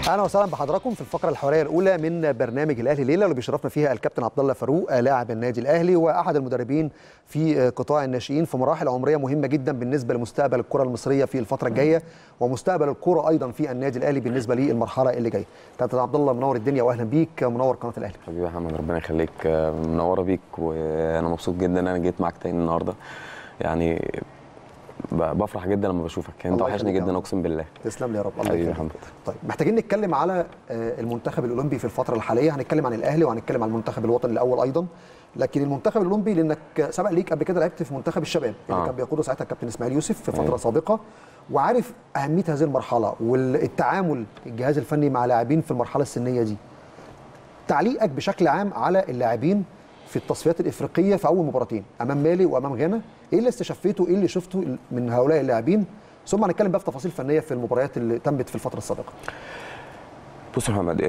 اهلا وسهلا بحضراتكم في الفقره الحواريه الاولى من برنامج الاهلي ليله اللي بيشرفنا فيها الكابتن عبد الله فاروق لاعب النادي الاهلي واحد المدربين في قطاع الناشئين في مراحل عمريه مهمه جدا بالنسبه لمستقبل الكره المصريه في الفتره الجايه ومستقبل الكره ايضا في النادي الاهلي بالنسبه للمرحله اللي جايه كابتن عبد الله منور الدنيا واهلا بيك منور قناه الاهلي حبيبي يا محمد ربنا يخليك منوره بيك وانا مبسوط جدا ان انا جيت معاك تاني النهارده يعني بفرح جدا لما بشوفك انت وحشني جدا اقسم بالله تسلم لي يا رب الله حبيبي يا يخليك محمد طيب محتاجين نتكلم على المنتخب الاولمبي في الفتره الحاليه هنتكلم عن الاهلي وهنتكلم عن المنتخب الوطني الاول ايضا لكن المنتخب الاولمبي لانك سبق ليك قبل كده لعبت في منتخب الشباب اللي آه. كان بيقوده ساعتها الكابتن اسماعيل يوسف في فتره أيوة. سابقه وعارف اهميه هذه المرحله والتعامل الجهاز الفني مع لاعبين في المرحله السنيه دي تعليقك بشكل عام على اللاعبين في التصفيات الافريقيه في اول مباراتين امام مالي وامام غانا ايه اللي استشفيته ايه اللي شفته من هؤلاء اللاعبين ثم هنتكلم بقى في تفاصيل فنيه في المباريات اللي تمت في الفتره السابقه بص يا محمد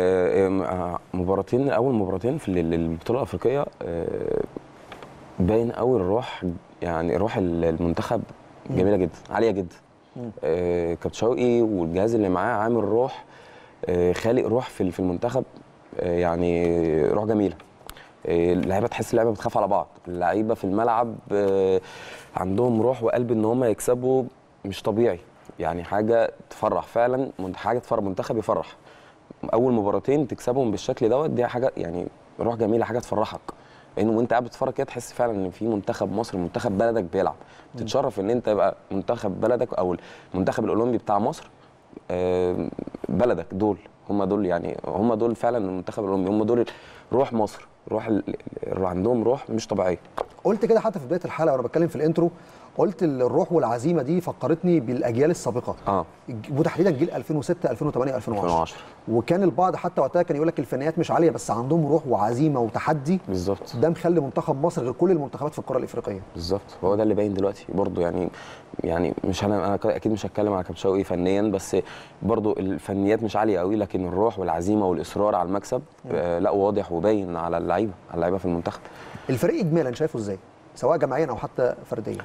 ال- مباراتين اول مباراتين في ال- البطوله الافريقيه آه، باين قوي الروح يعني روح ال- المنتخب جميله جدا عاليه جدا مم. آه، كابتن شوقي والجهاز اللي معاه عامل روح آه، خالق روح في في المنتخب آه، يعني روح جميله آه، اللعيبه تحس اللعيبه بتخاف على بعض اللعيبه في الملعب آه، عندهم روح وقلب ان هم يكسبوا مش طبيعي يعني حاجه تفرح فعلا من- حاجه تفرح منتخب يفرح اول مباراتين تكسبهم بالشكل دوت دي حاجه يعني روح جميله حاجه تفرحك لان وانت قاعد بتتفرج كده تحس فعلا ان في منتخب مصر منتخب بلدك بيلعب تتشرف ان انت يبقى منتخب بلدك او المنتخب الاولمبي بتاع مصر آه، بلدك دول هم دول يعني هم دول فعلا المنتخب الاولمبي هم دول روح مصر روح ال- ال- عندهم روح مش طبيعيه قلت كده حتى في بدايه الحلقه وانا بتكلم في الانترو قلت الروح والعزيمه دي فكرتني بالاجيال السابقه اه وتحديدا جيل 2006 2008 2010 2010 وكان البعض حتى وقتها كان يقول لك الفنيات مش عاليه بس عندهم روح وعزيمه وتحدي بالظبط ده مخلي منتخب مصر غير كل المنتخبات في القاره الافريقيه بالظبط هو ده اللي باين دلوقتي برضو يعني يعني مش انا انا اكيد مش هتكلم على كابتن شوقي فنيا بس برضو الفنيات مش عاليه قوي لكن الروح والعزيمه والاصرار على المكسب آه لا واضح وباين على اللعيبه على اللعيبه في المنتخب الفريق اجمالا شايفه ازاي سواء جماعيا او حتى فرديا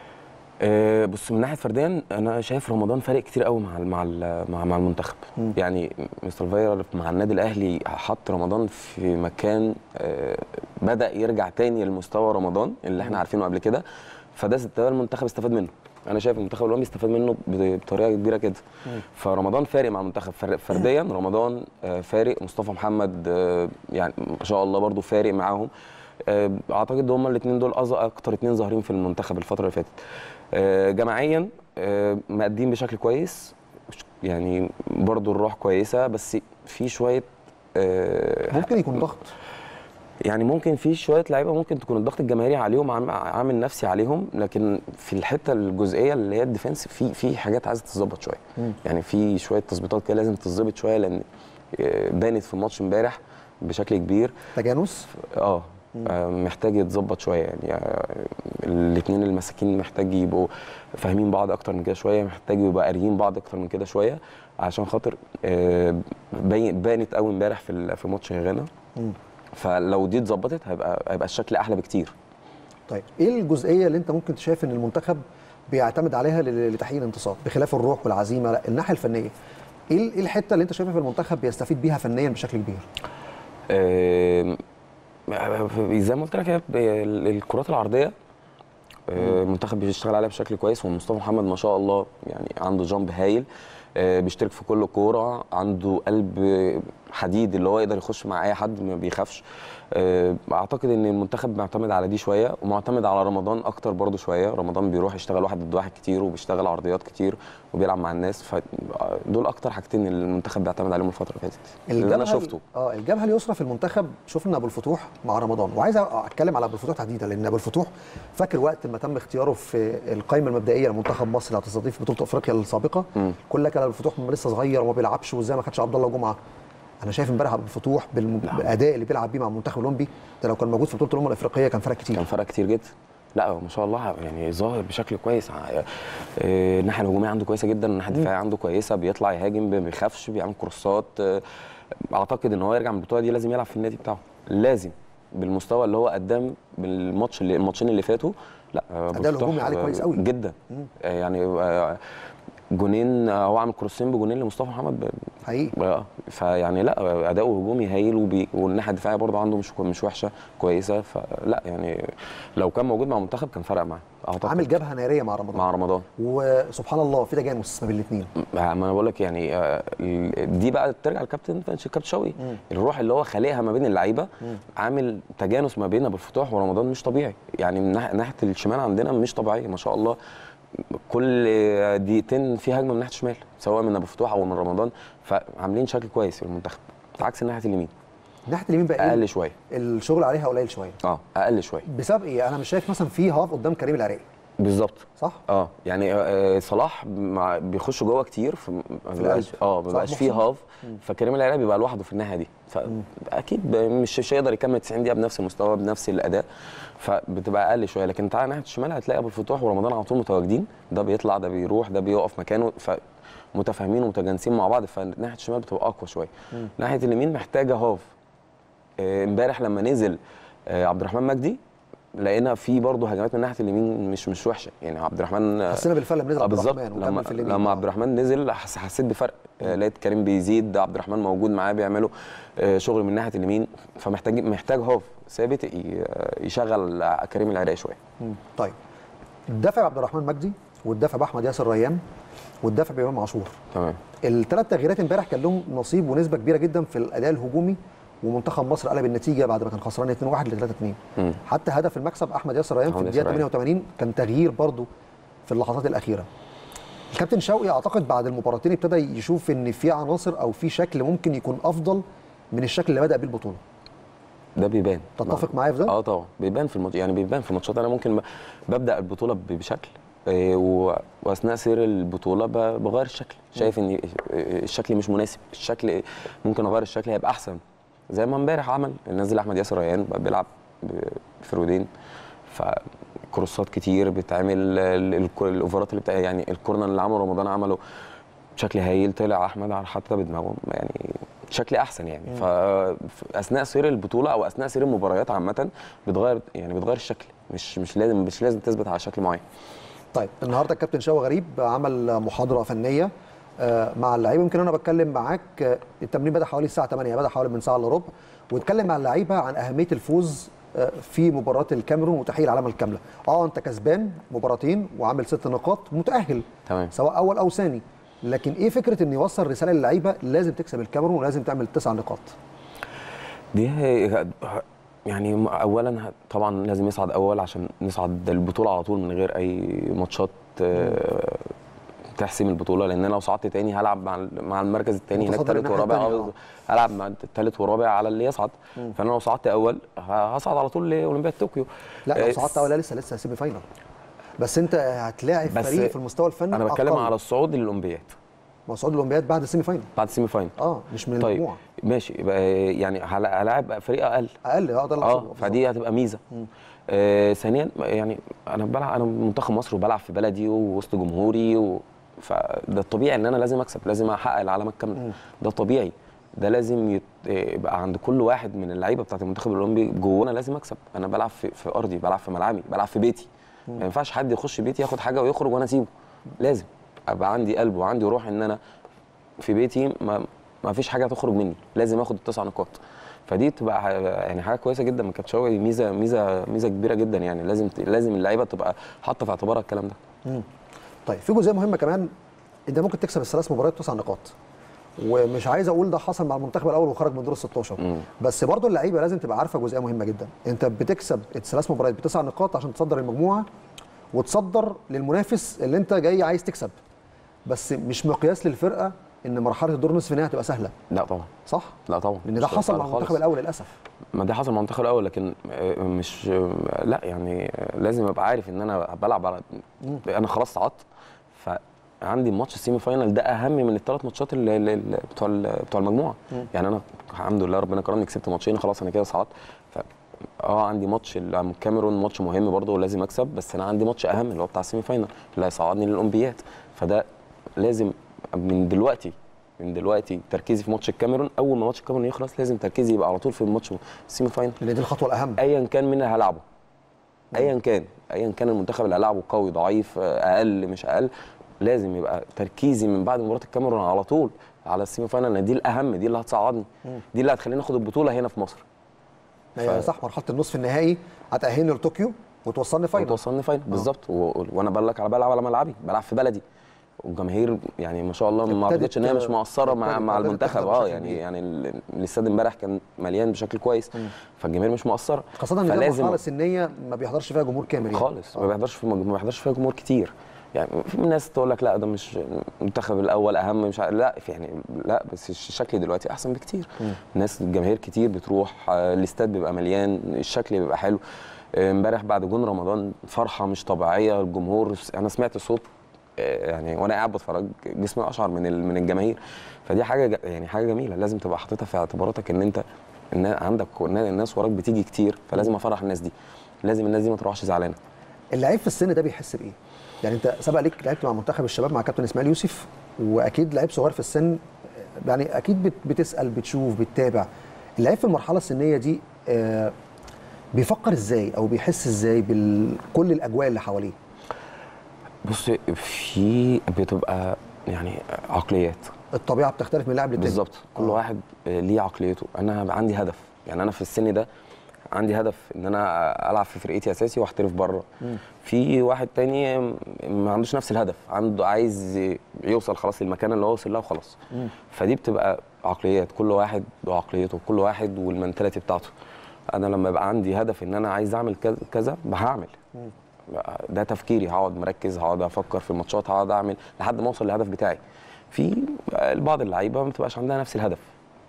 آه، بص من ناحيه فرديا انا شايف رمضان فارق كتير قوي مع ال- مع ال- مع, مع المنتخب مم. يعني مستر فايرا مع النادي الاهلي حط رمضان في مكان آه، بدا يرجع تاني لمستوى رمضان اللي احنا عارفينه قبل كده فده ده المنتخب استفاد منه انا شايف المنتخب الاولمبي استفاد منه ب- بطريقه كبيره كده مم. فرمضان فارق مع المنتخب فر- فرديا رمضان آه، فارق مصطفى محمد آه، يعني ما شاء الله برضو فارق معاهم آه، اعتقد هم الاثنين دول أز- اكتر اثنين ظاهرين في المنتخب الفتره اللي فاتت آه، جماعيا آه، مقدمين بشكل كويس يعني برضو الروح كويسه بس في شويه آه، ممكن يكون ضغط يعني ممكن في شويه لعيبه ممكن تكون الضغط الجماهيري عليهم عام- عامل نفسي عليهم لكن في الحته الجزئيه اللي هي الديفنس في في حاجات عايزه تتظبط شويه مم. يعني في شويه تظبيطات كده لازم تتظبط شويه لان آه، بانت في الماتش امبارح بشكل كبير تجانس اه آه، محتاج يتظبط شويه يعني الاثنين المساكين محتاج يبقوا فاهمين بعض اكتر من كده شويه محتاج يبقى قاريين بعض اكتر من كده شويه عشان خاطر آه، باين- بانت قوي امبارح في ال- في ماتش غانا مم. فلو دي اتظبطت هيبقى هيبقى الشكل احلى بكتير طيب ايه الجزئيه اللي انت ممكن شايف ان المنتخب بيعتمد عليها ل- لتحقيق الانتصار بخلاف الروح والعزيمه لا الناحيه الفنيه ايه ال- إيه الحته اللي انت شايفها في المنتخب بيستفيد بيها فنيا بشكل كبير آم، زي ما قلت لك هي ب- ال- الكرات العرضيه آه، المنتخب بيشتغل عليها بشكل كويس ومصطفى محمد ما شاء الله يعني عنده جامب هايل آه، بيشترك في كل كوره عنده قلب حديد اللي هو يقدر يخش مع اي حد ما بيخافش آه، اعتقد ان المنتخب معتمد على دي شويه ومعتمد على رمضان اكتر برضو شويه رمضان بيروح يشتغل واحد ضد واحد كتير وبيشتغل عرضيات كتير وبيلعب مع الناس فدول اكتر حاجتين اللي المنتخب بيعتمد عليهم الفتره اللي فاتت اللي انا الجبهة- شفته اه الجبهه اليسرى في المنتخب شفنا ابو الفتوح مع رمضان وعايز اتكلم على ابو الفتوح تحديدا لان ابو الفتوح فاكر وقت ما تم اختياره في القائمه المبدئيه لمنتخب مصر اللي هتستضيف بطوله افريقيا السابقه مم. كل لك ابو الفتوح لسه صغير وما بيلعبش وازاي ما خدش عبد الله جمعه انا شايف امبارح ابو الفتوح بالم- لا. بالاداء اللي بيلعب بيه مع المنتخب الاولمبي ده لو كان موجود في بطوله الامم الافريقيه كان فرق كتير كان فرق كتير جدا لا هو ما شاء الله يعني ظاهر بشكل كويس ع- آه، الناحيه الهجوميه عنده كويسه جدا الناحيه الدفاعيه عنده كويسه بيطلع يهاجم ما بيخافش بيعمل كروسات آه، اعتقد ان هو يرجع من البطوله دي لازم يلعب في النادي بتاعه لازم بالمستوى اللي هو قدام بالماتش اللي الماتشين اللي فاتوا لا آه، أبو أداء الفتوح، الهجومي عالي آه، كويس قوي. جدا مم. آه، يعني آه، جونين آه، هو عامل كروسين بجونين لمصطفى محمد ب- حقيقي اه فيعني لا اداؤه هجومي هايل وبي... والناحيه الدفاعيه برضه عنده مش مش وحشه كويسه فلا يعني لو كان موجود مع المنتخب كان فرق معاه اعتقد عامل جبهه ناريه مع رمضان مع رمضان وسبحان الله في تجانس ما بين الاثنين ما انا بقول لك يعني آه، ال- دي بقى ترجع للكابتن كابتن شوقي الروح اللي هو خالقها ما بين اللعيبه عامل تجانس ما بين ابو الفتوح ورمضان مش طبيعي يعني من ناحيه ناحيه الشمال عندنا مش طبيعيه ما شاء الله كل دقيقتين في هجمه من ناحيه الشمال سواء من ابو الفتوح او من رمضان فعاملين شكل كويس في المنتخب عكس ناحيه اليمين ناحيه اليمين بقى ايه اقل شويه الشغل عليها قليل شويه اه اقل شويه بسبب ايه انا مش شايف مثلا في هاف قدام كريم العراقي بالظبط صح اه يعني آه، آه، صلاح مع بيخش جوه كتير في ما في بيبقاش القلب. اه ما صلاح بيبقاش فيه محسن. هاف فكريم العراقي بيبقى لوحده في الناحيه دي فاكيد ب- مش مش هيقدر يكمل 90 دقيقه بنفس المستوى بنفس الاداء فبتبقى اقل شويه لكن تعالى ناحيه الشمال هتلاقي ابو الفتوح ورمضان على طول متواجدين ده بيطلع ده بيروح ده بيقف مكانه فمتفاهمين ومتجانسين مع بعض فناحيه الشمال بتبقى اقوى شويه ناحيه اليمين محتاجه هاف آه، امبارح لما نزل آه، عبد الرحمن مجدي لقينا في برضه هجمات من ناحيه اليمين مش مش وحشه يعني عبد الرحمن آه، حسينا بالفعل لما نزل اه عبد بالظبط الرحمن لما وكمل في اليمين لما عبد الرحمن نزل حس حسيت بفرق آه، لقيت كريم بيزيد عبد الرحمن موجود معاه بيعملوا آه، شغل من ناحيه اليمين فمحتاج محتاج هاف ثابت ي- آه، يشغل آه، كريم العراقي شويه مم. طيب الدافع بعبد الرحمن مجدي والدافع باحمد ياسر ريان والدافع بامام عاشور تمام الثلاث تغييرات امبارح كان لهم نصيب ونسبه كبيره جدا في الاداء الهجومي ومنتخب مصر قلب النتيجه بعد ما كان خسران 2-1 ل 3-2 مم. حتى هدف المكسب احمد ياسر ريان في أحمد الدقيقه ياسر ريان. 88 كان تغيير برضو في اللحظات الاخيره الكابتن شوقي اعتقد بعد المباراتين ابتدى يشوف ان في عناصر او في شكل ممكن يكون افضل من الشكل اللي بدا بيه البطوله ده بيبان تتفق معايا في ده؟ اه طبعا بيبان في الماتش يعني بيبان في الماتشات انا ممكن ب- ببدا البطوله ب- بشكل آه، و- واثناء سير البطوله ب- بغير الشكل شايف ان الشكل مش مناسب الشكل ممكن اغير الشكل هيبقى احسن زي ما امبارح عمل نزل احمد ياسر ريان بقى بيلعب بفرودين فكروسات كتير بتعمل ال- ال- الاوفرات اللي بتاع يعني الكورنر اللي عمله رمضان عمله بشكل هايل طلع احمد على حتى بدماغه يعني شكل احسن يعني فاثناء سير البطوله او اثناء سير المباريات عامه بتغير يعني بتغير الشكل مش مش لازم مش لازم تثبت على شكل معين طيب النهارده الكابتن شوقي غريب عمل محاضره فنيه آه، مع اللعيبه يمكن انا بتكلم معاك آه، التمرين بدا حوالي الساعه 8 بدا حوالي من ساعه الا ربع واتكلم مع اللعيبه عن اهميه الفوز آه، في مباراه الكاميرون وتحقيق العلامه الكامله اه انت كسبان مباراتين وعامل ست نقاط متاهل تمام. سواء اول او ثاني لكن ايه فكره ان يوصل رساله للعيبه لازم تكسب الكاميرون ولازم تعمل تسع نقاط دي هي- يعني م- اولا ه- طبعا لازم يصعد اول عشان نصعد البطوله على طول من غير اي ماتشات آه، تحسم البطوله لان انا لو صعدت تاني هلعب مع ال- مع المركز التاني هناك متصدر ثالث الناحية ورابع التانية، آه، هلعب مع الثالث ورابع على اللي يصعد فانا لو صعدت اول ه- هصعد على طول لاولمبياد طوكيو لا لو آه، صعدت اول لا، لسه لسه سيمي فاينل بس انت هتلاعب بس فريق في المستوى الفني انا بتكلم أقل. على الصعود للاولمبياد ما هو صعود الاولمبياد بعد السيمي فاينل بعد السيمي فاينل اه مش من طيب المجموعه ماشي يبقى يعني هل- هلاعب فريق اقل اقل اه ده اللي اه أقصده. فدي هتبقى ميزه آه ثانيا يعني انا بلعب انا منتخب مصر وبلعب في بلدي ووسط جمهوري و... فده الطبيعي ان انا لازم اكسب لازم احقق العلامه الكامله ده طبيعي ده لازم يت... آه، يبقى عند كل واحد من اللعيبه بتاعت المنتخب الاولمبي جوانا لازم اكسب انا بلعب في, في ارضي بلعب في ملعبي بلعب في بيتي ما ينفعش حد يخش بيتي ياخد حاجه ويخرج وانا اسيبه لازم ابقى عندي قلب وعندي روح ان انا في بيتي ما ما فيش حاجه تخرج مني لازم اخد التسع نقاط فدي تبقى ح- يعني حاجه كويسه جدا من كابتن شوقي ميزه ميزه ميزه كبيره جدا يعني لازم ت- لازم اللعيبه تبقى حاطه في اعتبارها الكلام ده مم. طيب في جزئيه مهمه كمان انت ممكن تكسب الثلاث مباريات تسع نقاط ومش عايز اقول ده حصل مع المنتخب الاول وخرج من دور ال 16 مم. بس برضه اللعيبه لازم تبقى عارفه جزئيه مهمه جدا انت بتكسب الثلاث مباريات بتسع نقاط عشان تصدر المجموعه وتصدر للمنافس اللي انت جاي عايز تكسب بس مش مقياس للفرقه ان مرحله الدور نصف النهائي هتبقى سهله لا طبعا صح لا طبعا لان ده مش حصل مع سهل المنتخب خالص. الاول للاسف ما ده حصل مع المنتخب الاول لكن آه، مش آه، لا يعني آه، لازم ابقى عارف ان انا بلعب على انا خلاص صعدت فعندي ماتش السيمي فاينال ده اهم من الثلاث ماتشات اللي اللي- اللي بتوع ال- بتوع المجموعه يعني انا الحمد لله ربنا كرمني كسبت ماتشين خلاص انا كده صعدت ف اه عندي ماتش الكاميرون ماتش مهم برضه ولازم اكسب بس انا عندي ماتش اهم اللي هو بتاع السيمي فاينال اللي هيصعدني للاولمبياد فده لازم من دلوقتي من دلوقتي تركيزي في ماتش الكاميرون اول ما ماتش الكاميرون يخلص لازم تركيزي يبقى على طول في الماتش السيمي فاينال لان دي الخطوه الاهم ايا كان مين اللي هلعبه ايا كان ايا كان المنتخب اللي هلعبه قوي ضعيف اقل مش اقل لازم يبقى تركيزي من بعد مباراه الكاميرون على طول على السيمي فاينال لأن دي الاهم دي اللي هتصعدني دي اللي هتخليني اخد البطوله هنا في مصر هي ف- صح مرحله النصف النهائي هتاهلني لطوكيو وتوصلني فاينل وتوصلني فاينل بالظبط و... وانا بقول لك على بلعب على ملعبي بلعب في بلدي والجماهير يعني ما شاء الله ما ابتدت- اعتقدش ان هي مش مقصره مع ابتدت- مع ابتدت المنتخب تحضر اه بشكل يعني كبير. يعني ال- الاستاد امبارح كان مليان بشكل كويس فالجماهير مش مقصره خاصه ان دي المرحله السنيه ما بيحضرش فيها جمهور كامل يعني. خالص ما آه. بيحضرش في ما بيحضرش فيها جمهور كتير يعني في ناس تقول لك لا ده مش المنتخب الاول اهم مش عارف لا في يعني لا بس الشكل دلوقتي احسن بكتير الناس الجماهير كتير بتروح آه، الاستاد بيبقى مليان الشكل بيبقى حلو آه، امبارح بعد جون رمضان فرحه مش طبيعيه الجمهور انا سمعت صوت آه، يعني وانا قاعد بتفرج جسمي اشعر من ال- من الجماهير فدي حاجه ج- يعني حاجه جميله لازم تبقى حاططها في اعتباراتك ان انت إن عندك الناس وراك بتيجي كتير فلازم افرح الناس دي لازم الناس دي ما تروحش زعلانه اللعيب في السن ده بيحس بايه؟ يعني انت سبق ليك لعبت مع منتخب الشباب مع كابتن اسماعيل يوسف واكيد لعيب صغير في السن يعني اكيد بت- بتسال بتشوف بتتابع اللعيب في المرحله السنيه دي آه، بيفكر ازاي او بيحس ازاي بكل الاجواء اللي حواليه؟ بص في بتبقى يعني عقليات الطبيعه بتختلف من لاعب للتاني بالظبط كل آه. واحد ليه عقليته انا هبقى عندي هدف يعني انا في السن ده عندي هدف ان انا العب في فرقتي اساسي واحترف بره في واحد تاني ما عندوش نفس الهدف عنده عايز يوصل خلاص للمكان اللي هو وصل له وخلاص فدي بتبقى عقليات كل واحد وعقليته كل واحد والمنتاليتي بتاعته انا لما يبقى عندي هدف ان انا عايز اعمل كذا- كذا هعمل ده تفكيري هقعد مركز هقعد افكر في الماتشات هقعد اعمل لحد ما اوصل للهدف بتاعي في بعض اللعيبه ما بتبقاش عندها نفس الهدف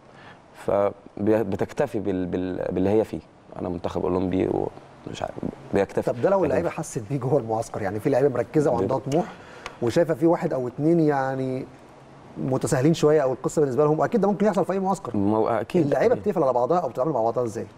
فبتكتفي بال... بال... باللي هي فيه انا منتخب اولمبي ومش عارف بيكتفي طب ده لو لكن اللعيبه حست بيه جوه المعسكر يعني في لعيبه مركزه وعندها طموح وشايفه في واحد او اتنين يعني متساهلين شويه او القصه بالنسبه لهم واكيد ده ممكن يحصل في اي معسكر ما هو اكيد اللعيبه بتقفل على بعضها او بتتعامل مع بعضها ازاي؟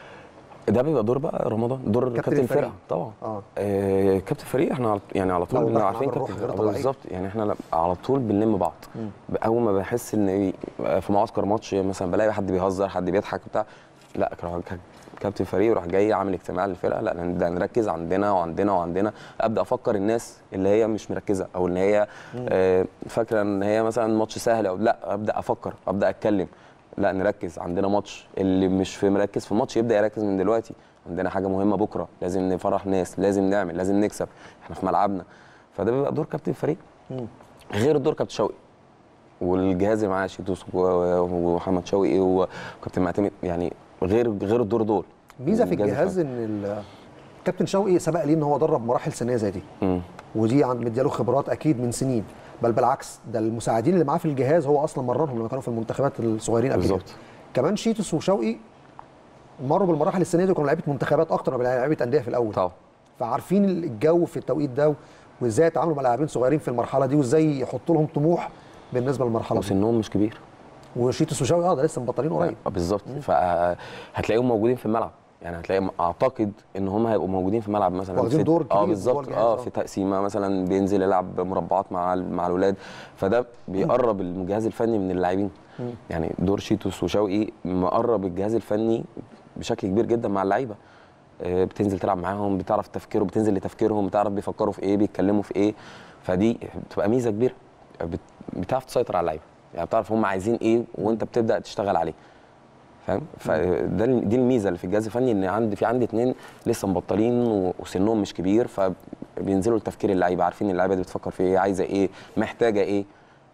ده بيبقى دور بقى رمضان دور كابتن كابتن, الفريق. الفرقه طبعا آه. آه كابتن الفريق احنا على يعني على لو طول الضغط عارفين عمل روح كابتن غير آه، طبيعية. بالظبط يعني احنا لا- على طول بنلم بعض اول ما بحس ان في معسكر ماتش مثلا بلاقي حد بيهزر حد بيضحك بتاع لا كراجل كابتن الفريق يروح جاي عامل اجتماع للفرقه لا ده نركز عندنا وعندنا وعندنا ابدا افكر الناس اللي هي مش مركزه او اللي هي آه، فاكره ان هي مثلا ماتش سهل او لا ابدا افكر ابدا اتكلم لا نركز عندنا ماتش اللي مش في مركز في الماتش يبدا يركز من دلوقتي عندنا حاجه مهمه بكره لازم نفرح ناس لازم نعمل لازم نكسب احنا في ملعبنا فده بيبقى دور كابتن الفريق غير دور كابتن شوقي والجهاز اللي معاه شيتوس و- ومحمد شوقي وكابتن معتمد يعني غير غير الدور دول ميزه في الجهاز ان ال- كابتن شوقي سبق ليه ان هو درب مراحل سنيه زي دي مم. ودي عند مدياله خبرات اكيد من سنين بل بالعكس ده المساعدين اللي معاه في الجهاز هو اصلا مرنهم لما كانوا في المنتخبات الصغيرين قبل كده بالظبط. كمان شيتوس وشوقي مروا بالمراحل السنيه دي وكانوا لعيبه منتخبات اكتر من لعيبه انديه في الاول طبعا فعارفين الجو في التوقيت ده وازاي يتعاملوا مع لاعبين صغيرين في المرحله دي وازاي يحطوا لهم طموح بالنسبه للمرحله دي وسنهم مش كبير وشيتوس وشوقي اه ده لسه مبطلين قريب آه، بالظبط فهتلاقيهم موجودين في الملعب يعني هتلاقي اعتقد ان هم هيبقوا موجودين في الملعب مثلا واخدين في دور كبير اه جوه بالظبط الجهاز، اه آه. في تقسيمه مثلا بينزل يلعب مربعات مع ال- مع الاولاد فده بيقرب الجهاز الفني من اللاعبين يعني دور شيتوس وشوقي مقرب الجهاز الفني بشكل كبير جدا مع اللعيبه آه، بتنزل تلعب معاهم بتعرف تفكيره بتنزل لتفكيرهم بتعرف بيفكروا في ايه بيتكلموا في ايه فدي بتبقى ميزه كبيره بت- بتعرف تسيطر على اللعيبه يعني بتعرف هم عايزين ايه وانت بتبدا تشتغل عليه فاهم فده ال- دي الميزه اللي في الجهاز الفني ان عندي في عندي اتنين لسه مبطلين و- وسنهم مش كبير فبينزلوا لتفكير اللعيبه عارفين اللعيبه دي بتفكر في ايه عايزه ايه محتاجه ايه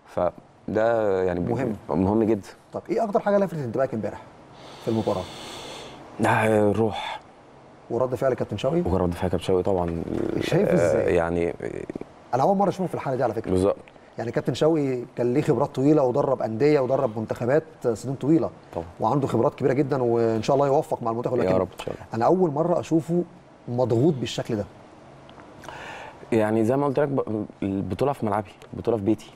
فده يعني بي- مهم. مهم جدا طب ايه اكتر حاجه لفتت انتباهك امبارح في المباراه آه، الروح ورد فعل كابتن شوقي ورد فيها كابتن شوقي طبعا شايفه آه، ازاي؟ يعني انا اول مره اشوفه في الحاله دي على فكره بالظبط يعني كابتن شوقي كان ليه خبرات طويله ودرب انديه ودرب منتخبات سنين طويله طبعا. وعنده خبرات كبيره جدا وان شاء الله يوفق مع المنتخب يا لكن رب ان شاء الله انا اول مره اشوفه مضغوط بالشكل ده يعني زي ما قلت لك ب- البطوله في ملعبي البطوله في بيتي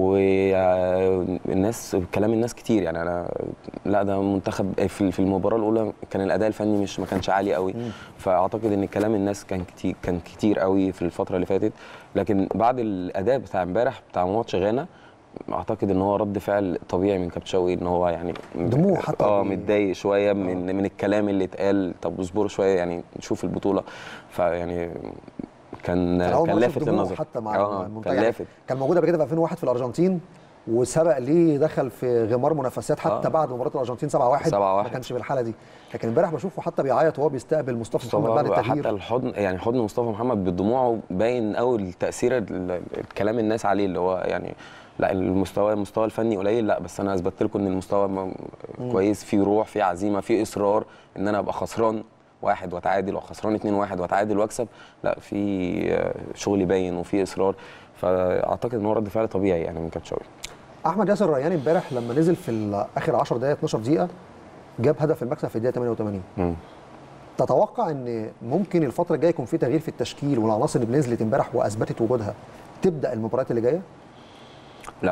والناس كلام الناس كتير يعني انا لا ده منتخب في في المباراه الاولى كان الاداء الفني مش ما كانش عالي قوي فاعتقد ان كلام الناس كان كتير كان كتير قوي في الفتره اللي فاتت لكن بعد الاداء بتاع امبارح بتاع ماتش غانا اعتقد ان هو رد فعل طبيعي من كابتن شوقي ان هو يعني دموع حتى اه بي- متضايق شويه من من الكلام اللي اتقال طب اصبروا شويه يعني نشوف البطوله فيعني كان كان اول كان مرة أشوف لافت دموع للنظر حتى مع آه، المنتخب كان يعني لافت كان موجود قبل كده في 2001 في الارجنتين وسبق ليه دخل في غمار منافسات حتى آه. بعد مباراه الارجنتين 7-1 7-1. ما كانش بالحاله دي لكن امبارح بشوفه حتى بيعيط وهو بيستقبل مصطفى محمد بعد مصطفى التغيير حتى الحضن يعني حضن مصطفى محمد بدموعه باين قوي التاثير ال- ال- الكلام الناس عليه اللي هو يعني لا المستوى المستوى الفني قليل لا بس انا اثبتت لكم ان المستوى م- كويس في روح في عزيمه في اصرار ان انا ابقى خسران واحد واتعادل او خسران اتنين واحد واتعادل واكسب لا في آه، شغل باين وفي اصرار فاعتقد ان هو رد فعل طبيعي يعني من كابتن شوقي احمد ياسر الرياني امبارح لما نزل في ال- اخر 10 دقائق 12 دقيقه جاب هدف المكسب في الدقيقه 88 مم. تتوقع ان ممكن الفتره الجايه يكون في تغيير في التشكيل والعناصر اللي نزلت امبارح واثبتت وجودها تبدا المباريات اللي جايه لا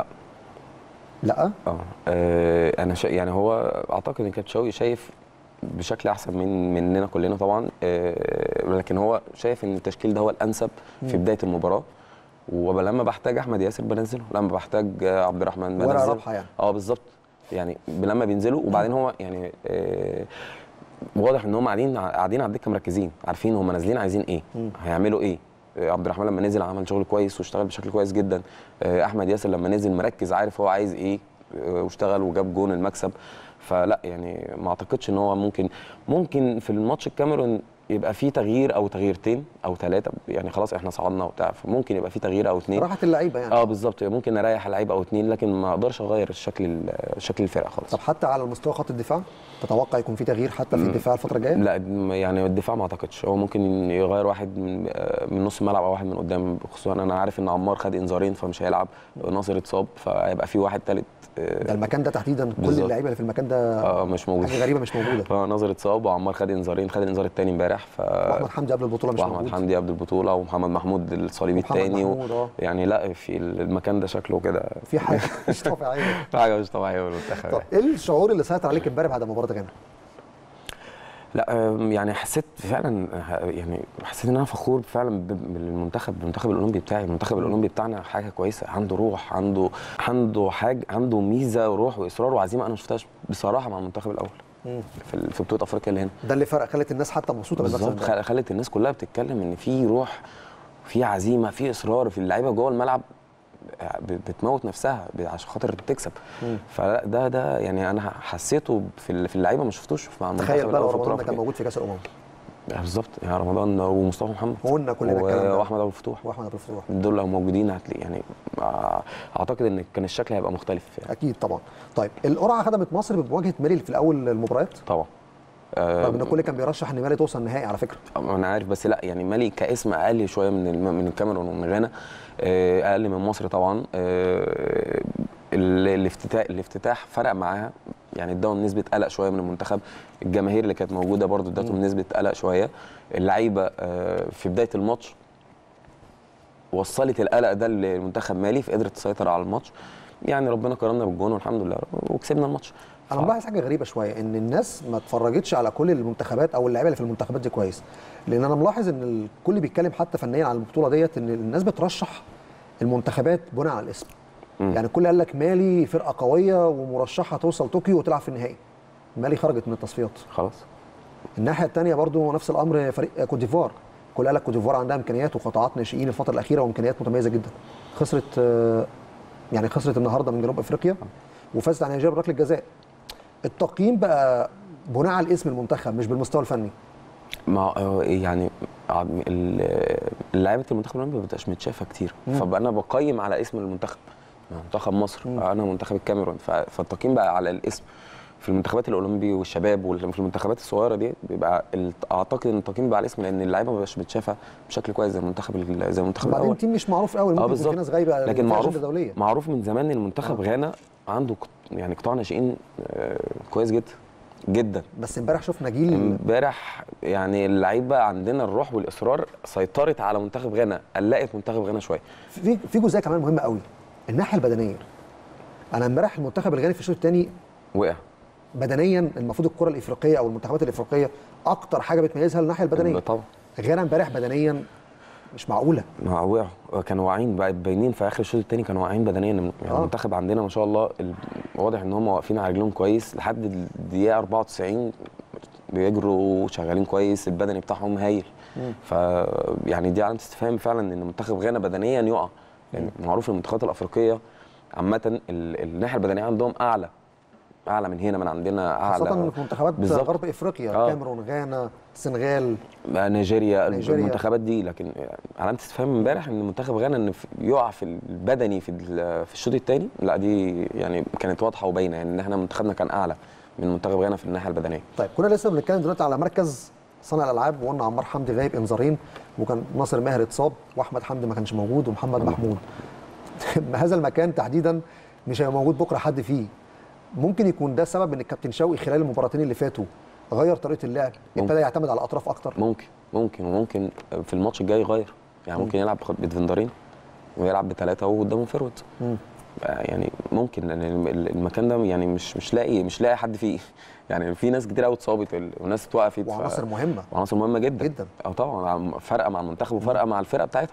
لا اه آه، انا شا... يعني هو اعتقد ان كابتن شوقي شايف بشكل احسن من مننا كلنا طبعا آه، لكن هو شايف ان التشكيل ده هو الانسب في بدايه المباراه ولما بحتاج احمد ياسر بنزله لما بحتاج آه، عبد الرحمن ورقة بنزله رابحة يعني. اه بالظبط يعني لما بينزلوا وبعدين هو يعني آه، واضح ان هم قاعدين قاعدين على الدكه مركزين عارفين هم نازلين عايزين ايه هيعملوا ايه آه، عبد الرحمن لما نزل عمل شغل كويس واشتغل بشكل كويس جدا آه، احمد ياسر لما نزل مركز عارف هو عايز ايه آه، واشتغل وجاب جون المكسب فلا يعني ما اعتقدش ان هو ممكن ممكن في الماتش الكاميرون يبقى فيه تغيير او تغييرتين او ثلاثه يعني خلاص احنا صعدنا وبتاع فممكن يبقى فيه تغيير او اثنين راحه اللعيبه يعني اه بالظبط ممكن اريح لعيب او اثنين لكن ما اقدرش اغير الشكل ال- شكل الفرقه خالص طب حتى على مستوى خط الدفاع تتوقع يكون في تغيير حتى في الدفاع الفتره الجايه لا م- يعني الدفاع ما اعتقدش هو ممكن يغير واحد من آه، من نص الملعب او واحد من قدام خصوصا انا عارف ان عمار خد انذارين فمش هيلعب ناصر اتصاب فهيبقى في واحد ثالث ده المكان ده تحديدا كل بالظبط. اللعيبه اللي في المكان ده اه مش موجود حاجه غريبه مش موجوده فناصر اتصاب وعمار خد انذارين خد الانذار الثاني امبارح ف واحمد حمدي قبل البطوله مش واحمد موجود حمدي قبل البطوله ومحمد محمود الصليبي ومحمد الثاني محمود، آه. يعني لا في المكان ده شكله كده في حاجه مش طبيعيه في حاجه مش طبيعيه بالمنتخب طب ايه الشعور اللي سيطر عليك امبارح بعد مباراه غانا؟ لا أم، يعني حسيت فعلا ه- يعني حسيت ان انا فخور فعلا ب- بالمنتخب بالمنتخب الاولمبي بتاعي المنتخب الاولمبي بتاعنا حاجه كويسه عنده روح عنده عنده حاجه عنده ميزه وروح واصرار وعزيمه انا ما شفتهاش بصراحه مع المنتخب الاول في ال- في بطوله افريقيا اللي هنا ده اللي فرق خلت الناس حتى مبسوطه بالمكسب بالظبط ده. خل- خلت الناس كلها بتتكلم ان في روح في عزيمه في اصرار في اللعيبه جوه الملعب ب- بتموت نفسها ب- عشان خاطر تكسب فده ده يعني انا حسيته في ال- في اللعيبه ما شفتوش مع المنتخب تخيل بقى الأول لو في رمضان البطولة ده كان الأفريقية. موجود في كاس الامم بالظبط يعني رمضان ومصطفى محمد وقلنا كلنا و- الكلام ده. واحمد ابو الفتوح واحمد ابو الفتوح دول لو موجودين هتلاقي يعني آه، اعتقد ان كان الشكل هيبقى مختلف يعني اكيد طبعا طيب القرعه خدمت مصر بمواجهه مالي في الاول المباريات طبعا آه، رغم ان الكل كان بيرشح ان مالي توصل النهائي على فكره انا عارف بس لا يعني مالي كاسم اقل شويه من الم- من الكاميرون ومن غانا آه، اقل من مصر طبعا آه، ال- الافتتاح الافتتاح فرق معاها يعني اداهم نسبه قلق شويه من المنتخب الجماهير اللي كانت موجوده برضو ادتهم نسبه قلق شويه اللعيبه آه، في بدايه الماتش وصلت القلق ده للمنتخب مالي فقدرت تسيطر على الماتش يعني ربنا كرمنا بالجون والحمد لله وكسبنا الماتش انا ملاحظ حاجه غريبه شويه ان الناس ما اتفرجتش على كل المنتخبات او اللعيبه اللي في المنتخبات دي كويس لان انا ملاحظ ان الكل بيتكلم حتى فنيا على البطوله ديت ان الناس بترشح المنتخبات بناء على الاسم مم. يعني الكل قال لك مالي فرقه قويه ومرشحه توصل طوكيو وتلعب في النهائي مالي خرجت من التصفيات خلاص الناحيه الثانيه برضو نفس الامر فريق كوت ديفوار كل قال لك كوت ديفوار عندها امكانيات وقطاعات ناشئين الفتره الاخيره وامكانيات متميزه جدا خسرت آه، يعني خسرت النهارده من جنوب افريقيا وفازت على نيجيريا بركله جزاء التقييم بقى بناء على الاسم المنتخب مش بالمستوى الفني ما هو يعني عم- ال- لعيبه المنتخب الاولمبي ما بتبقاش متشافه كتير فبقى انا بقيم على اسم المنتخب منتخب مصر انا منتخب الكاميرون ف- فالتقييم بقى على الاسم في المنتخبات الاولمبي والشباب وفي المنتخبات الصغيره دي بيبقى ال- اعتقد ان التقييم بقى على الاسم لان اللعيبه ما بقاش متشافه بشكل كويس زي المنتخب ال- زي المنتخب وبعدين الاول تيم مش معروف قوي ممكن اه يكون في بالظبط ناس غايبه لكن في معروف أجندة دوليه معروف من زمان ان المنتخب غانا عنده قط- يعني قطاع ناشئين آه، كويس جدا جدا بس امبارح شفنا جيل امبارح يعني اللعيبه عندنا الروح والاصرار سيطرت على منتخب غانا قلقت منتخب غانا شويه في في جزئيه كمان مهمه قوي الناحيه البدنيه انا امبارح المنتخب الغاني في الشوط الثاني وقع بدنيا المفروض الكره الافريقيه او المنتخبات الافريقيه اكتر حاجه بتميزها الناحيه البدنيه طبعا غانا امبارح بدنيا مش معقوله ما وقعوا كانوا واعيين بقى باينين في اخر الشوط الثاني كانوا واعيين بدنيا يعني آه. المنتخب عندنا ما شاء الله ال- واضح ان هم واقفين على رجلهم كويس لحد الدقيقه 94 بيجروا شغالين كويس البدني بتاعهم هايل ف يعني دي علامه استفهام فعلا ان منتخب غانا بدنيا يقع يعني معروف المنتخبات الافريقيه عامه ال- الناحيه البدنيه عندهم اعلى اعلى من هنا من عندنا اعلى خاصه في منتخبات بالظبط. غرب افريقيا آه. الكاميرون غانا السنغال نيجيريا نيجيريا. المنتخبات دي لكن علامه استفهام امبارح ان منتخب غانا ان في- يقع في البدني في ال- في الشوط الثاني لا دي يعني كانت واضحه وباينه يعني ان احنا منتخبنا كان اعلى من منتخب غانا في الناحيه البدنيه طيب كنا لسه بنتكلم دلوقتي على مركز صانع الالعاب وقلنا عمار حمدي غايب انذارين وكان ناصر ماهر اتصاب واحمد حمدي ما كانش موجود ومحمد محمود هذا المكان تحديدا مش هيبقى موجود بكره حد فيه ممكن يكون ده سبب ان الكابتن شوقي خلال المباراتين اللي فاتوا غير طريقه اللعب ممكن. ابتدى يعتمد على الاطراف اكتر ممكن ممكن وممكن في الماتش الجاي يغير يعني ممكن يلعب بخ- بدفندرين ويلعب بثلاثه وقدامه فيرود مم. يعني ممكن لان الم- المكان ده يعني مش مش لاقي مش لاقي حد فيه يعني في ناس كتير قوي اتصابت ال- وناس اتوقفت ف- وعناصر مهمه وعناصر مهمه جدا جدا. اه طبعا فارقه مع المنتخب وفارقه مع الفرقه بتاعتها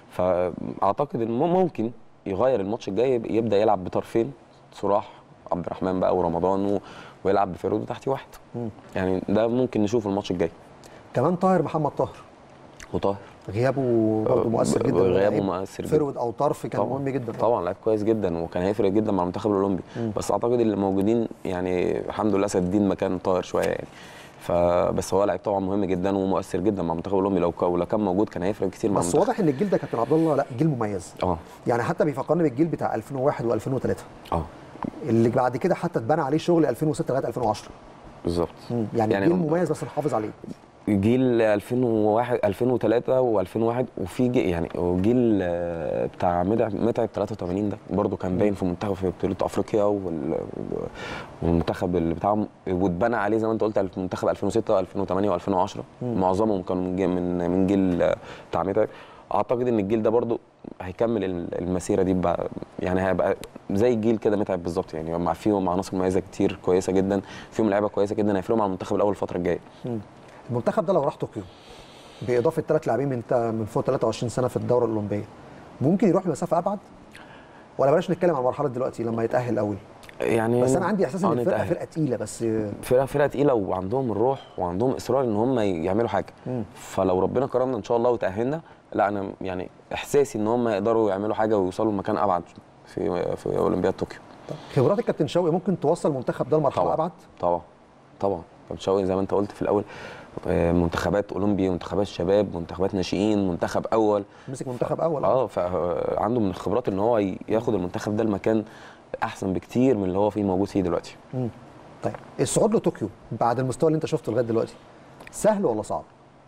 فاعتقد ان مم- ممكن يغير الماتش الجاي يب- يبدا يلعب بطرفين صراح عبد الرحمن بقى ورمضان و... ويلعب بفيرود وتحتي واحد مم. يعني ده ممكن نشوفه الماتش الجاي كمان طاهر محمد طاهر وطاهر غيابه برضه مؤثر جدا غيابه لعيب مؤثر جدا. فيرود او طرف كان مهم جدا طبعا لعيب كويس جدا وكان هيفرق جدا مع المنتخب الاولمبي بس اعتقد اللي موجودين يعني الحمد لله سادين مكان طاهر شويه يعني فبس هو لعيب طبعا مهم جدا ومؤثر جدا مع المنتخب الاولمبي لو لو كان موجود كان هيفرق كتير مع بس المنتخب واضح ان الجيل ده كابتن عبد الله لا جيل مميز اه يعني حتى بيفكرني بالجيل بتاع 2001 و2003 اه اللي بعد كده حتى اتبنى عليه شغل 2006 لغايه 2010 بالظبط يعني, يعني يعني جيل مميز بس نحافظ عليه جيل 2001 2003 و2001 وفي جيل يعني جيل آه، بتاع متعب متعب 83 ده برضه كان باين في منتخب في بطوله افريقيا وال- والمنتخب اللي بتاعهم واتبنى عليه زي ما انت قلت المنتخب 2006 و2008 و2010 معظمهم كانوا من جيل من من جيل آه، بتاع متعب اعتقد ان الجيل ده برضه هيكمل ال- المسيره دي بقى يعني هيبقى زي الجيل كده متعب بالظبط يعني مع فيهم عناصر مميزه كتير كويسه جدا فيهم لعيبه كويسه جدا هيفرقوا مع المنتخب الاول الفتره الجايه المنتخب ده لو راح طوكيو باضافه ثلاث لاعبين من تا- من فوق 23 سنه في الدوره الاولمبيه ممكن يروح لمسافه ابعد ولا بلاش نتكلم عن المرحله دلوقتي لما يتاهل الاول يعني بس انا عندي احساس ان آه، الفرقه نتأهل. فرقه تقيله بس فرقه فرقه تقيله وعندهم الروح وعندهم اصرار ان هم يعملوا حاجه فلو ربنا كرمنا ان شاء الله وتاهلنا لا انا يعني احساسي ان هم يقدروا يعملوا حاجه ويوصلوا لمكان ابعد في في اولمبياد طوكيو خبرات الكابتن شوقي ممكن توصل المنتخب ده لمرحله طبعا ابعد طبعا طبعا كابتن شوقي زي ما انت قلت في الاول آه، منتخبات اولمبي منتخبات شباب منتخبات ناشئين منتخب اول مسك منتخب اول اه فعنده من الخبرات ان هو ي- ياخد المنتخب ده لمكان احسن بكتير من اللي هو فيه موجود فيه دلوقتي مم. طيب الصعود لطوكيو بعد المستوى اللي انت شفته لغايه دلوقتي سهل ولا صعب؟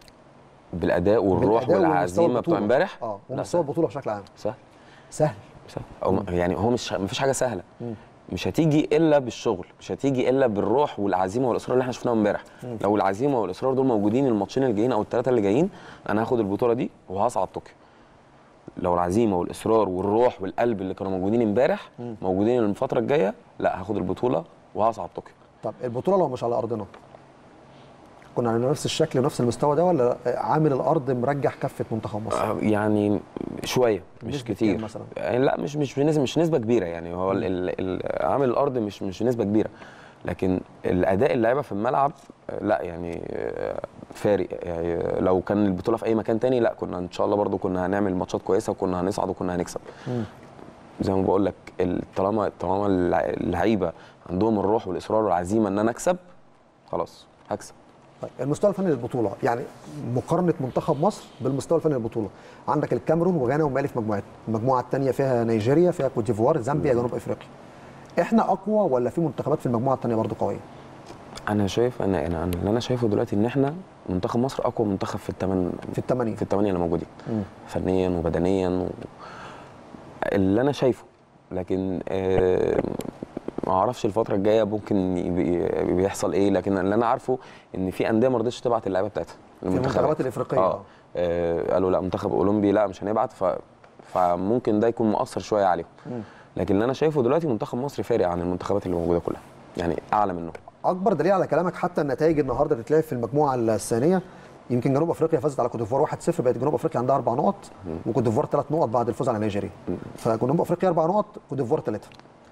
بالاداء والروح بالأداء ومستوى والعزيمه بتوع البطولة. امبارح اه لا، ومستوى البطوله بشكل عام سهل سهل سهل أو م- يعني هو مش مفيش حاجه سهله مش هتيجي الا بالشغل مش هتيجي الا بالروح والعزيمه والاصرار اللي احنا شفناهم امبارح لو العزيمه والاصرار دول موجودين الماتشين اللي جايين او الثلاثه اللي جايين انا هاخد البطوله دي وهصعد طوكيو لو العزيمه والاصرار والروح والقلب اللي كانوا موجودين امبارح موجودين الفتره الجايه لا هاخد البطوله وهصعد طوكيو طب البطوله لو مش على ارضنا كنا على نفس الشكل ونفس المستوى ده ولا عامل الارض مرجح كفه منتخب مصر؟ آه، يعني شويه مش نسبة كتير كام مثلاً؟ يعني لا مش مش بنسبه مش نسبه كبيره يعني هو ال- ال- ال- عامل الارض مش مش نسبه كبيره لكن الاداء اللعيبه في الملعب آه، لا يعني آه، فارق يعني لو كان البطوله في اي مكان تاني لا كنا ان شاء الله برضو كنا هنعمل ماتشات كويسه وكنا هنصعد وكنا هنكسب زي ما بقول لك ال- طالما طالما اللع- اللعيبه عندهم الروح والاصرار والعزيمه ان انا اكسب خلاص هكسب طيب المستوى الفني للبطوله يعني مقارنه منتخب مصر بالمستوى الفني للبطوله عندك الكاميرون وغانا ومالي في مجموعات المجموعه الثانيه فيها نيجيريا فيها كوت ديفوار زامبيا جنوب افريقيا احنا اقوى ولا في منتخبات في المجموعه الثانيه برضه قويه انا شايف انا انا أنا- اللي انا شايفه دلوقتي ان احنا منتخب مصر اقوى منتخب في الثمان في الثمانيه في الثمانيه اللي موجودين مم. فنيا وبدنيا و... اللي انا شايفه لكن آه ما اعرفش الفتره الجايه ممكن يبقى- بيحصل ايه لكن اللي انا عارفه ان في انديه ما رضتش تبعت اللعيبه بتاعتها المنتخبات الإفريقية، آه. آه. آه قالوا لا منتخب اولمبي لا مش هنبعت ف... فممكن ده يكون مؤثر شويه عليهم لكن اللي انا شايفه دلوقتي منتخب مصر فارق عن المنتخبات اللي موجوده كلها يعني اعلى منه اكبر دليل على كلامك حتى النتائج النهارده بتتلعب في المجموعه الثانيه يمكن جنوب افريقيا فازت على كوت ديفوار 1-0 بقت جنوب افريقيا عندها اربع نقط وكوت ديفوار ثلاث نقط بعد الفوز على نيجيريا فجنوب افريقيا اربع نقط كوت ديفوار ثلاثه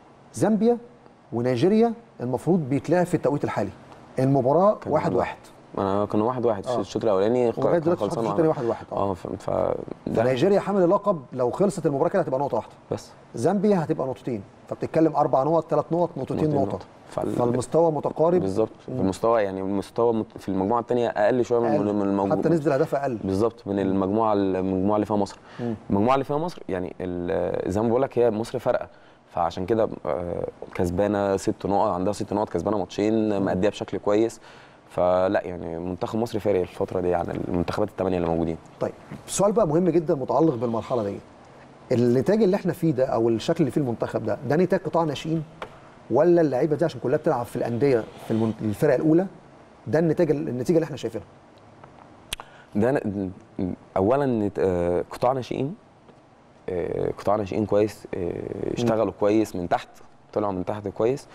زامبيا ونيجيريا المفروض بيتلعب في التوقيت الحالي المباراه واحد واحد انا كان واحد واحد آه. الشوط الاولاني ولغايه كان دلوقتي خلصان الشوط الثاني واحد واحد اه اه ف, ف... ده فنيجيريا حامل اللقب لو خلصت المباراه كده هتبقى نقطه واحده بس زامبيا هتبقى نقطتين فبتتكلم اربع نقط ثلاث نقط نقطتين نقطتين نقطه نقطة. فال- فالمستوى متقارب بالظبط المستوى يعني المستوى مت- في المجموعه الثانيه اقل شويه من أقل. من الموجود حتى نسبه الاهداف اقل بالظبط من المجموعه المجموعه اللي فيها مصر المجموعه اللي فيها مصر يعني ال- زي ما بقول لك هي مصر فارقه فعشان كده آه، كسبانه ست نقط عندها ست نقط كسبانه ماتشين مأديه بشكل كويس فلا يعني منتخب مصر فارق الفتره دي عن المنتخبات الثمانيه اللي موجودين طيب سؤال بقى مهم جدا متعلق بالمرحله دي النتاج اللي احنا فيه ده او الشكل اللي فيه المنتخب ده ده نتاج قطاع ناشئين ولا اللعيبه دي عشان كلها بتلعب في الانديه في المن- الفرق الاولى ده النتاج النتيجه اللي احنا شايفينها ده ن- اولا نت- آه، قطاع ناشئين آه، قطاع ناشئين كويس آه، اشتغلوا كويس من تحت طلعوا من تحت كويس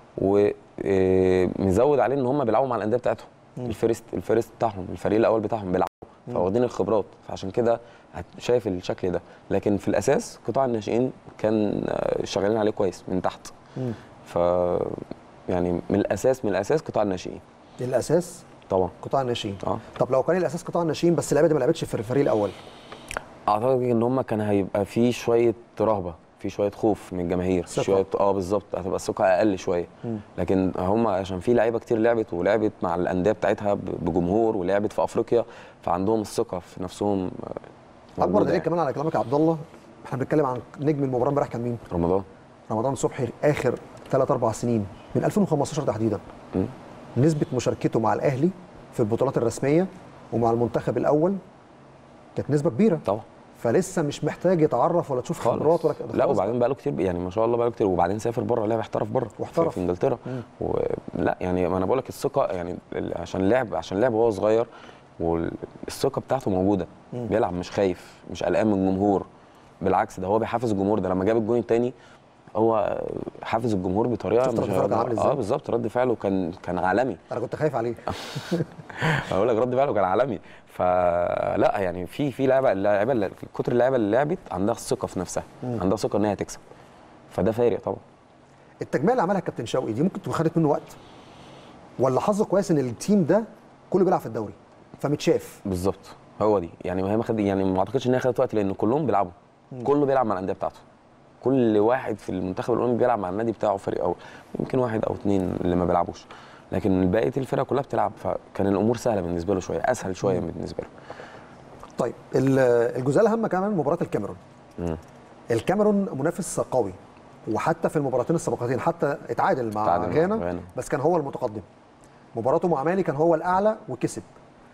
ومزود عليه ان هم بيلعبوا مع الانديه بتاعتهم الفيرست الفيرست بتاعهم الفريق الاول بتاعهم بيلعبوا فواخدين الخبرات فعشان كده هت- شايف الشكل ده لكن في الاساس قطاع الناشئين كان آه، شغالين عليه كويس من تحت ف يعني من الاساس من الاساس قطاع الناشئين الاساس طبعا قطاع الناشئين اه طب لو كان الاساس قطاع الناشئين بس اللعيبه دي ما لعبتش في الفريق الاول اعتقد ان هم كان هيبقى في شويه رهبه في شويه خوف من الجماهير ثقة. شويه اه بالظبط هتبقى الثقه اقل شويه لكن هم عشان في لعيبه كتير لعبت ولعبت مع الانديه بتاعتها ب- بجمهور ولعبت في افريقيا فعندهم الثقه في نفسهم آه، اكبر موجودة دليل يعني. كمان على كلامك يا عبد الله احنا بنتكلم عن نجم المباراه امبارح كان مين؟ رمضان رمضان صبحي اخر ثلاث اربع سنين من 2015 تحديدا مم. نسبه مشاركته مع الاهلي في البطولات الرسميه ومع المنتخب الاول كانت نسبه كبيره طبعا فلسه مش محتاج يتعرف ولا تشوف خبرات ولا لا خلاص وبعدين بقى له كتير يعني ما شاء الله بقى له كتير وبعدين سافر بره لعب احترف بره واحترف. في, في انجلترا ولا يعني ما انا بقول لك الثقه يعني ال- عشان لعب عشان لعب وهو صغير والثقه بتاعته موجوده بيلعب مش خايف مش قلقان من الجمهور بالعكس ده هو بيحافظ الجمهور ده لما جاب الجون الثاني هو حافظ الجمهور بطريقه شفت مش رد فعله كان عامل ازاي؟ اه بالظبط رد فعله كان كان عالمي انا كنت خايف عليه بقول لك رد فعله كان عالمي فلا يعني في في لعيبه اللعيبه اللي- كتر اللعيبه اللي لعبت عندها الثقه في نفسها عندها ثقه ان هي تكسب فده فارق طبعا التجميع اللي عملها كابتن شوقي دي ممكن تبقى خدت منه وقت ولا حظه كويس ان التيم ده كله بيلعب في الدوري فمتشاف بالظبط هو دي يعني ما هي ما خد يعني ما اعتقدش ان هي خدت وقت لان كلهم بيلعبوا كله بيلعب مع الانديه بتاعته كل واحد في المنتخب الاولمبي بيلعب مع النادي بتاعه فريق اول يمكن واحد او اثنين اللي ما بيلعبوش لكن بقيه الفرقه كلها بتلعب فكان الامور سهله بالنسبه له شويه اسهل شويه بالنسبه له طيب ال- الجزئيه الاهم كمان مباراه الكاميرون مم. الكاميرون منافس قوي وحتى في المباراتين السابقتين حتى اتعادل مع اتعادل مع غانا غانا. بس كان هو المتقدم مباراته مع مالي كان هو الاعلى وكسب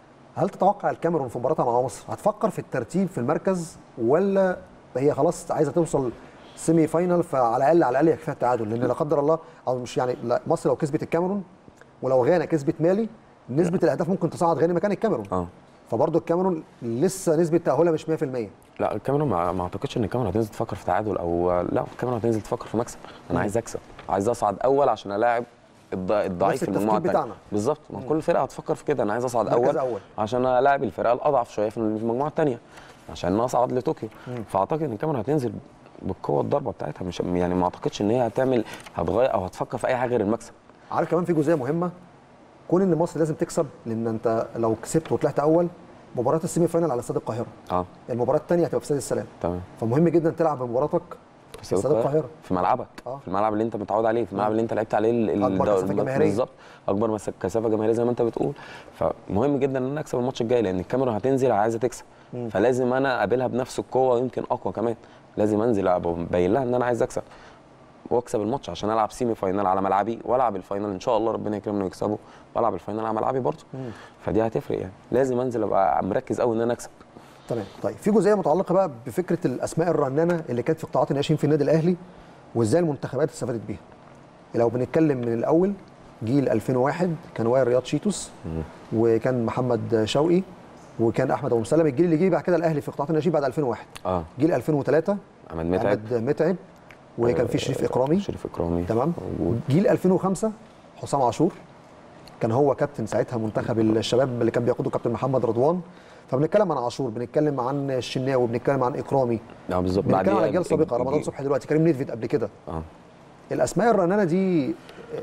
هل تتوقع الكاميرون في مباراتها مع مصر هتفكر في الترتيب في المركز ولا هي خلاص عايزه توصل سيمي فاينال فعلى الاقل على الاقل يكفيها التعادل لان لا قدر الله او مش يعني لا مصر لو كسبت الكاميرون ولو غانا كسبت مالي نسبه الاهداف ممكن تصعد غانا مكان الكاميرون اه فبرضه الكاميرون لسه نسبه تاهلها مش 100% لا الكاميرون ما, ما اعتقدش ان الكاميرون هتنزل تفكر في تعادل او لا الكاميرون هتنزل تفكر في مكسب انا عايز اكسب عايز اصعد اول عشان الاعب الض- الضعيف في التفكير المجموعه الثانيه بتاعنا. بالظبط ما كل فرقه هتفكر في كده انا عايز اصعد مركز اول, أول. عشان الاعب الفرقه الاضعف شويه في المجموعه الثانيه عشان اصعد لطوكيو فاعتقد ان الكاميرون هتنزل بالقوه الضربه بتاعتها مش يعني ما اعتقدش ان هي هتعمل هتغير او هتفكر في اي حاجه غير المكسب عارف كمان في جزئيه مهمه كون ان مصر لازم تكسب لان انت لو كسبت وطلعت اول مباراه السيمي فاينال على استاد القاهره اه المباراه الثانيه هتبقى في استاد السلام تمام فمهم جدا تلعب بمباراتك في استاد القاهره في ملعبك آه. في الملعب اللي انت متعود عليه في الملعب اللي انت لعبت عليه ال- ال- أكبر الدوري- كثافة جماهيرية. بالظبط اكبر مس- كثافه جماهيريه زي ما انت بتقول فمهم جدا ان انا اكسب الماتش الجاي لان الكاميرون هتنزل عايزه تكسب فلازم انا اقابلها بنفس القوه يمكن اقوى كمان لازم انزل ابين لها ان انا عايز اكسب واكسب الماتش عشان العب سيمي فاينال على ملعبي والعب الفاينال ان شاء الله ربنا يكرمني ويكسبه والعب الفاينال على ملعبي برضه فدي هتفرق يعني لازم انزل ابقى مركز قوي ان انا اكسب تمام طيب في جزئيه متعلقه بقى بفكره الاسماء الرنانه اللي كانت في قطاعات الناشئين في النادي الاهلي وازاي المنتخبات استفادت بيها لو بنتكلم من الاول جيل 2001 كان وائل رياض شيتوس وكان محمد شوقي وكان احمد ابو مسلم الجيل اللي جه بعد كده الاهلي في قطاعات الناشئين بعد 2001 اه جيل 2003 احمد متعب احمد متعب وكان في شريف اكرامي شريف اكرامي تمام موجود جيل 2005 حسام عاشور كان هو كابتن ساعتها منتخب الشباب اللي كان بيقوده كابتن محمد رضوان فبنتكلم عن عاشور بنتكلم عن الشناوي بنتكلم عن اكرامي اه بالظبط بنتكلم على بعديها اجيال سابقه رمضان الجيل- صبحي دلوقتي كريم نيدفيد قبل كده اه الاسماء الرنانه دي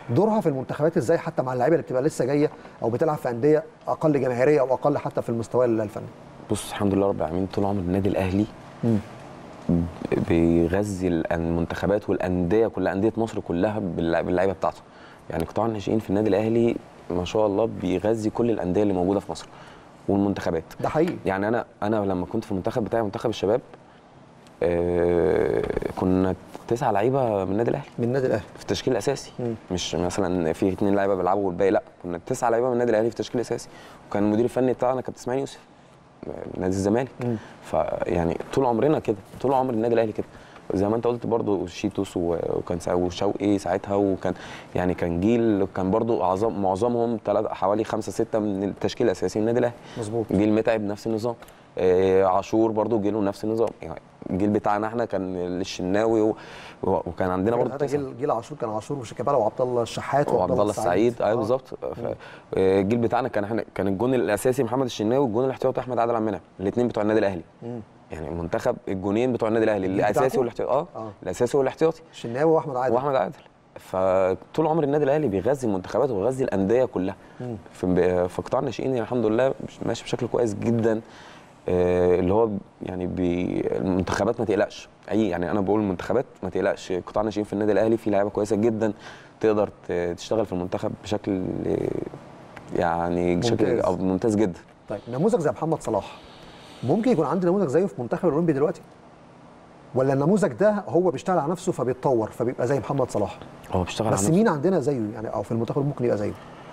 دورها في المنتخبات ازاي حتى مع اللعيبه اللي بتبقى لسه جايه او بتلعب في انديه اقل جماهيريه او اقل حتى في المستوى الفني بص الحمد لله رب العالمين طول عمر النادي الاهلي بيغذي الأن- المنتخبات والانديه كلها انديه مصر كلها باللع- باللعيبه بتاعته يعني قطاع الناشئين في النادي الاهلي ما شاء الله بيغذي كل الانديه اللي موجوده في مصر والمنتخبات ده حقيقي يعني انا انا لما كنت في المنتخب بتاعي منتخب الشباب آه كنا تسعة لعيبه من النادي الاهلي من النادي الاهلي في التشكيل الاساسي مم. مش مثلا في اثنين لعيبه بيلعبوا والباقي لا كنا تسعة لعيبه من النادي الاهلي في التشكيل الاساسي وكان المدير الفني بتاعنا كابتن اسماعيل يوسف آه، نادي الزمالك مم. فيعني طول عمرنا كده طول عمر النادي الاهلي كده زي ما انت قلت برضو شيتوس و- وكان سا- وشوقي ساعتها وكان يعني كان جيل كان برضو اعظم معظمهم تلات حوالي خمسه سته من التشكيل الاساسي من النادي الاهلي مظبوط جيل متعب نفس النظام آه عاشور برضو جيله نفس النظام يعني الجيل بتاعنا احنا كان الشناوي و... و- وكان عندنا برضو هذا تسعة. جيل جيل عاشور كان عاشور وشيكابالا وعبد الله الشحات وعبد الله السعيد ايوه آه. بالظبط ف- آه، الجيل بتاعنا كان احنا كان الجون الاساسي محمد الشناوي والجون الاحتياطي احمد عادل عبد المنعم الاثنين بتوع النادي الاهلي مم. يعني المنتخب الجونين بتوع النادي الاهلي الجيل الاساسي بتاعكم؟ والاحتياطي اه آه. الاساسي والاحتياطي الشناوي واحمد عادل واحمد عادل فطول عمر النادي الاهلي بيغذي المنتخبات وبيغذي الانديه كلها مم. في في قطاع الناشئين يعني الحمد لله ماشي بشكل كويس جدا آه، اللي هو يعني بي المنتخبات ما تقلقش اي يعني انا بقول المنتخبات ما تقلقش قطاع الناشئين في النادي الاهلي فيه لعيبه كويسه جدا تقدر ت- تشتغل في المنتخب بشكل آه، يعني بشكل ممتاز. أو ممتاز جدا طيب نموذج زي محمد صلاح ممكن يكون عندي نموذج زيه في منتخب الاولمبي دلوقتي ولا النموذج ده هو بيشتغل على نفسه فبيتطور فبيبقى زي محمد صلاح هو بيشتغل على بس نفسه. مين عندنا زيه يعني او في المنتخب ممكن يبقى زيه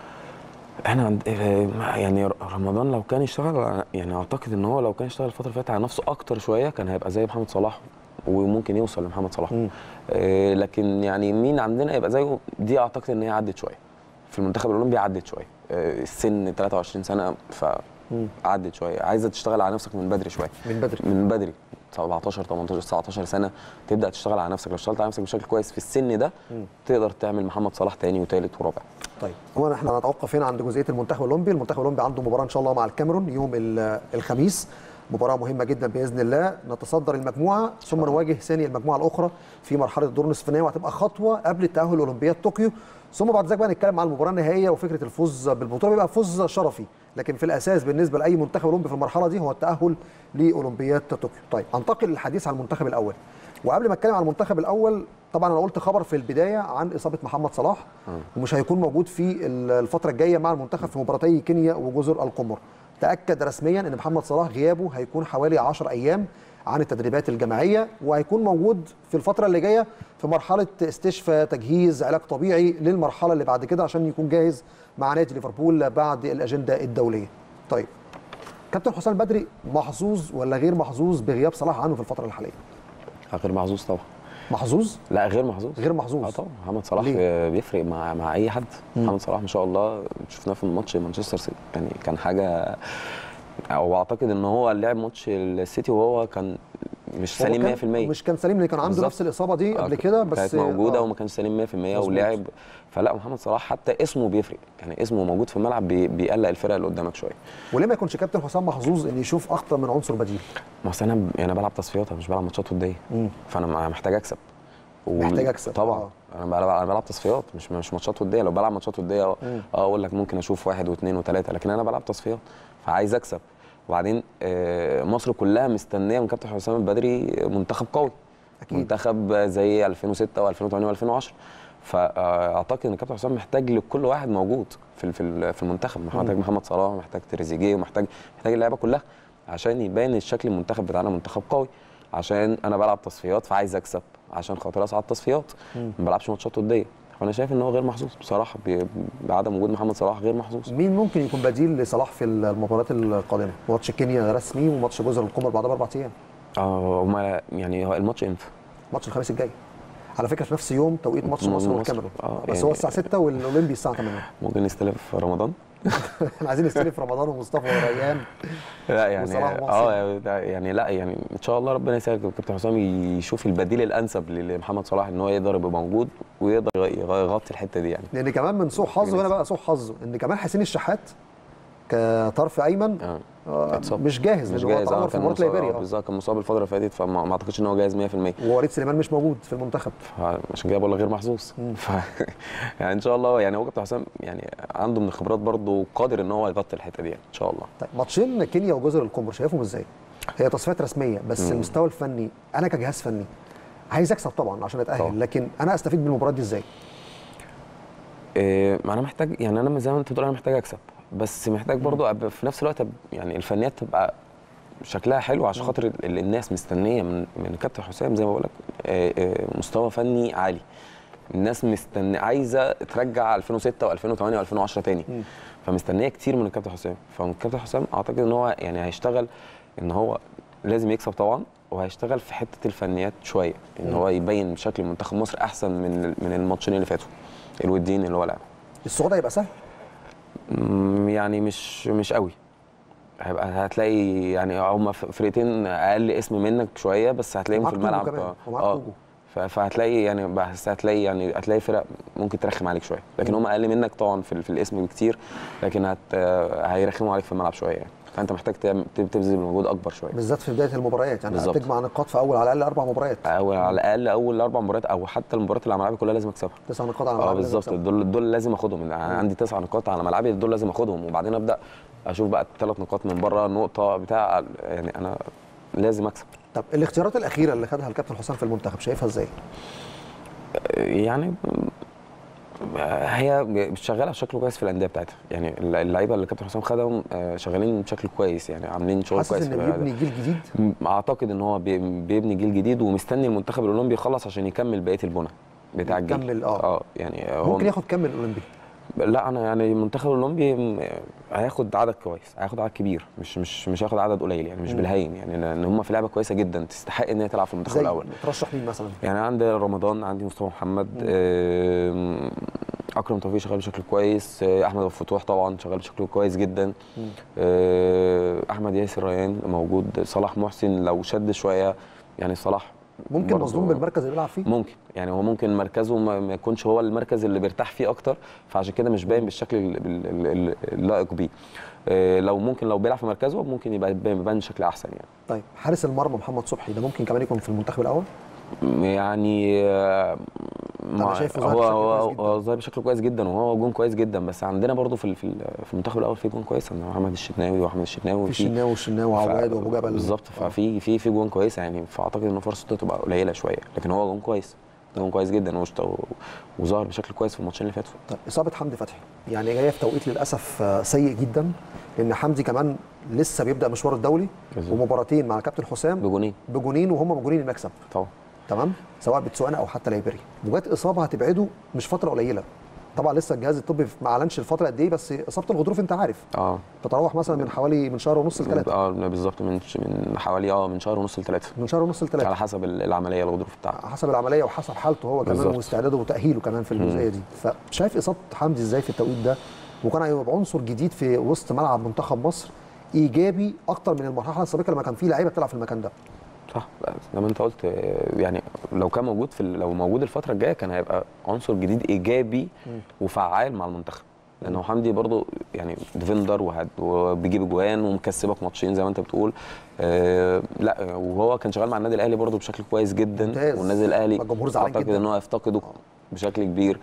احنا عند آه، يعني رمضان لو كان يشتغل على- يعني اعتقد ان هو لو كان يشتغل الفتره اللي فاتت على نفسه اكتر شويه كان هيبقى زي محمد صلاح وممكن يوصل لمحمد صلاح مم. آه، لكن يعني مين عندنا يبقى زيه دي اعتقد ان هي عدت شويه في المنتخب الاولمبي عدت شويه آه، السن 23 سنه مم. فعدت شويه عايزه تشتغل على نفسك من بدري شويه من بدري من بدري 17 18 19 سنه تبدا تشتغل على نفسك لو اشتغلت على نفسك بشكل كويس في السن ده مم. تقدر تعمل محمد صلاح تاني وتالت ورابع طيب هو احنا هنتوقف هنا عند جزئيه المنتخب الاولمبي المنتخب الاولمبي عنده مباراه ان شاء الله مع الكاميرون يوم ال- الخميس مباراه مهمه جدا باذن الله نتصدر المجموعه ثم نواجه ثاني المجموعه الاخرى في مرحله الدور نصف النهائي وهتبقى خطوه قبل التاهل لاولمبياد طوكيو ثم بعد ذلك بقى نتكلم عن المباراه النهائيه وفكره الفوز بالبطوله بيبقى فوز شرفي لكن في الاساس بالنسبه لاي منتخب اولمبي في المرحله دي هو التاهل لاولمبياد طوكيو طيب انتقل للحديث عن المنتخب الاول وقبل ما اتكلم عن المنتخب الاول طبعا انا قلت خبر في البدايه عن اصابه محمد صلاح ومش هيكون موجود في الفتره الجايه مع المنتخب في مباراتي كينيا وجزر القمر تاكد رسميا ان محمد صلاح غيابه هيكون حوالي 10 ايام عن التدريبات الجماعيه وهيكون موجود في الفتره اللي جايه في مرحله استشفاء تجهيز علاج طبيعي للمرحله اللي بعد كده عشان يكون جاهز مع نادي ليفربول بعد الاجنده الدوليه طيب كابتن حسام البدري محظوظ ولا غير محظوظ بغياب صلاح عنه في الفتره الحاليه غير محظوظ طبعا محظوظ لا غير محظوظ غير محظوظ اه طبعا محمد صلاح ليه؟ آه، بيفرق مع مع اي حد محمد صلاح ما شاء الله شفناه في ماتش مانشستر سيتي يعني كان حاجه او اعتقد ان هو لعب ماتش السيتي وهو كان مش هو سليم كان- 100% مش كان سليم لان كان عنده بالظبط. نفس الاصابه دي آه، قبل كده بس كانت موجوده آه. وما كانش سليم 100% مظبوط. ولعب فلا محمد صلاح حتى اسمه بيفرق يعني اسمه موجود في الملعب بي- بيقلق الفرقه اللي قدامك شويه وليه ما يكونش كابتن حسام محظوظ ان يشوف اكتر من عنصر بديل ما أصل انا ب- انا بلعب تصفيات أنا مش بلعب ماتشات وديه مم. فانا مع- محتاج اكسب و- محتاج أكسب، طبعا آه. انا بلعب انا بلعب تصفيات مش مش ماتشات وديه لو بلعب ماتشات وديه اه مم. آه، اقول لك ممكن اشوف واحد واثنين وثلاثه لكن انا بلعب تصفيات فعايز اكسب وبعدين آه، مصر كلها مستنيه من كابتن حسام البدري منتخب قوي أكيد. منتخب زي 2006 و2008 و2010 فاعتقد ان كابتن حسام محتاج لكل واحد موجود في ال- في ال- في المنتخب محتاج محمد صلاح محتاج تريزيجيه ومحتاج محتاج اللعيبه كلها عشان يبان الشكل المنتخب بتاعنا منتخب قوي عشان انا بلعب تصفيات فعايز اكسب عشان خاطر اصعد تصفيات ما بلعبش ماتشات وديه فانا شايف ان هو غير محظوظ بصراحه ب- بعدم وجود محمد صلاح غير محظوظ مين ممكن يكون بديل لصلاح في المباريات القادمه ماتش كينيا رسمي وماتش جزر القمر بعدها باربع ايام اه هما يعني هو الماتش امتى؟ ماتش الخميس الجاي على فكره في نفس يوم توقيت ماتش مصر- مصر مصر. والكاميرون آه، بس يعني- هو الساعه 6 والاولمبي الساعه 8 ممكن نستلف في رمضان احنا عايزين نستلف رمضان ومصطفى وريان لا يعني وصلاح محسن. اه ده يعني لا يعني ان شاء الله ربنا يسهل كابتن حسام يشوف البديل الانسب لمحمد صلاح ان هو يقدر يبقى موجود ويقدر يغ- يغطي الحته دي يعني لان كمان من سوء حظه هنا بقى سوء حظه ان كمان حسين الشحات كطرف ايمن اه آه، اتصاب. مش جاهز مش لأن هو جاهز اتعور اه في كان مباراه مصاب ليبيريا آه، بالظبط كان مصاب الفتره اللي فاتت فما ما اعتقدش ان هو جاهز 100% ووليد سليمان مش موجود في المنتخب عشان كده بقول لك غير محظوظ ف... يعني ان شاء الله يعني هو كابتن حسام يعني عنده من الخبرات برضه قادر ان هو يغطي الحته دي يعني ان شاء الله طيب ماتشين كينيا وجزر القمر شايفهم ازاي؟ هي تصفيات رسميه بس مم. المستوى الفني انا كجهاز فني عايز اكسب طبعا عشان اتاهل طبعا. لكن انا استفيد من المباراه دي ازاي؟ إيه ما انا محتاج يعني انا زي ما انت بتقول انا محتاج اكسب بس محتاج برضه أبقى في نفس الوقت أبقى- يعني الفنيات تبقى شكلها حلو عشان خاطر ال- الناس مستنيه من من كابتن حسام زي ما بقول لك مستوى فني عالي الناس مستنيه عايزه ترجع 2006 و2008 و2010 تاني مم. فمستنيه كتير من الكابتن حسام فالكابتن حسام اعتقد ان هو يعني هيشتغل ان هو لازم يكسب طبعا وهيشتغل في حته الفنيات شويه ان مم. هو يبين شكل منتخب مصر احسن من من الماتشين اللي فاتوا الودين اللي هو لعبه الصعود هيبقى سهل مم، يعني مش مش قوي هيبقى هتلاقي يعني هم فرقتين اقل اسم منك شويه بس هتلاقيهم في ومعاك توجو الملعب كمان، آه، ومعاك اه توجو. ف- فهتلاقي يعني بس هتلاقي يعني هتلاقي فرق ممكن ترخم عليك شويه لكن هم اقل منك طبعا في, ال- في الاسم بكتير لكن هت آه، هيرخموا عليك في الملعب شويه يعني فانت محتاج تعمل- تبذل مجهود اكبر شويه بالذات في بدايه المباريات يعني بالظبط. هتجمع نقاط في اول على الاقل اربع مباريات او على الاقل اول اربع مباريات او حتى المباريات اللي على ملعبي كلها لازم اكسبها تسع نقاط على اه ملعب بالظبط لازم دول دول لازم اخدهم أنا عندي تسع نقاط على ملعبي دول لازم اخدهم وبعدين ابدا اشوف بقى الثلاث نقاط من بره نقطه بتاع يعني انا لازم اكسب طب الاختيارات الاخيره اللي خدها الكابتن حسام في المنتخب شايفها ازاي؟ يعني هي شغاله بشكل كويس في الانديه بتاعتها يعني اللعيبه اللي كابتن حسام خدهم آه، شغالين بشكل كويس يعني عاملين شغل حاسس كويس ان في الأداء. بيبني جيل جديد اعتقد ان هو بي- بيبني جيل جديد ومستني المنتخب الاولمبي يخلص عشان يكمل بقيه البنى بتاع الجيل يكمل، آه. اه يعني هو ممكن ياخد كام من الاولمبي؟ لا انا يعني المنتخب الاولمبي م- هياخد عدد كويس هياخد عدد كبير مش مش مش هياخد عدد قليل يعني مش مم. بالهين يعني لان هم في لعبه كويسه جدا تستحق ان هي تلعب في المنتخب زي الاول ترشح مين مثلا؟ يعني عندي رمضان عندي مصطفى محمد آم، اكرم توفيق شغال بشكل كويس آه، احمد أبو الفتوح طبعا شغال بشكل كويس جدا مم. آه، احمد ياسر ريان موجود صلاح محسن لو شد شويه يعني صلاح ممكن برضه- مظلوم بالمركز اللي بيلعب فيه؟ ممكن يعني هو ممكن مركزه ما ما يكونش هو المركز اللي بيرتاح فيه اكتر فعشان كده مش باين بالشكل ال- ال- ال- ال- اللائق بيه آه، لو ممكن لو بيلعب في مركزه ممكن يبقى يبان يبان بشكل احسن يعني طيب حارس المرمى محمد صبحي ده ممكن كمان يكون في المنتخب الاول؟ يعني آه، مع- شايفه ظاهر هو بشكل كويس هو هو ظاهر بشكل كويس جدا وهو جون كويس جدا بس عندنا برضو في ال- في ال- في المنتخب الاول في جون كويس عندنا محمد الشناوي واحمد الشناوي في وفي- الشناوي والشناوي وعواد وابو جبل بالظبط آه. ففي في في جون كويسه يعني فاعتقد ان فرصته تبقى قليله شويه لكن هو جون كويس جون كويس جدا واشت- وظهر بشكل كويس في الماتشين اللي فاتوا طيب اصابه حمدي فتحي يعني جايه في توقيت للاسف آه، سيء جدا لان حمدي كمان لسه بيبدا مشواره الدولي بالظبط. ومباراتين مع كابتن حسام بجونين بجونين وهم بجونين المكسب طبعا تمام سواء بتسوانا او حتى ليبري وجات اصابه هتبعده مش فتره قليله طبعا لسه الجهاز الطبي ما اعلنش الفتره قد ايه بس اصابه الغضروف انت عارف اه تتراوح مثلا من حوالي من شهر ونص لثلاثه اه بالظبط من من حوالي اه من شهر ونص لثلاثه من شهر ونص لثلاثه على حسب ال- العمليه الغضروف بتاعها حسب العمليه وحسب حالته هو كمان بالظبط. واستعداده وتاهيله كمان في الجزئيه دي فشايف اصابه حمدي ازاي في التوقيت ده وكان هيبقى عنصر جديد في وسط ملعب منتخب مصر ايجابي اكتر من المرحله السابقه لما كان في لعيبه بتلعب في المكان ده صح زي ما انت قلت آه، يعني لو كان موجود في ال- لو موجود الفتره الجايه كان هيبقى عنصر جديد ايجابي وفعال مع المنتخب لانه حمدي برضو يعني ديفندر وهد- وبيجيب اجوان ومكسبك ماتشين زي ما انت بتقول آه لا وهو كان شغال مع النادي الاهلي برضو بشكل كويس جدا ممتاز. والنادي الاهلي الجمهور زعلان اعتقد جدا. ان هو يفتقده بشكل كبير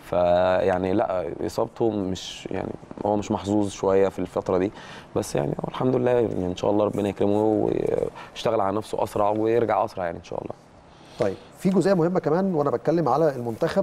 فيعني لا اصابته مش يعني هو مش محظوظ شويه في الفتره دي بس يعني هو الحمد لله يعني ان شاء الله ربنا يكرمه ويشتغل على نفسه اسرع ويرجع اسرع يعني ان شاء الله طيب في جزئيه مهمه كمان وانا بتكلم على المنتخب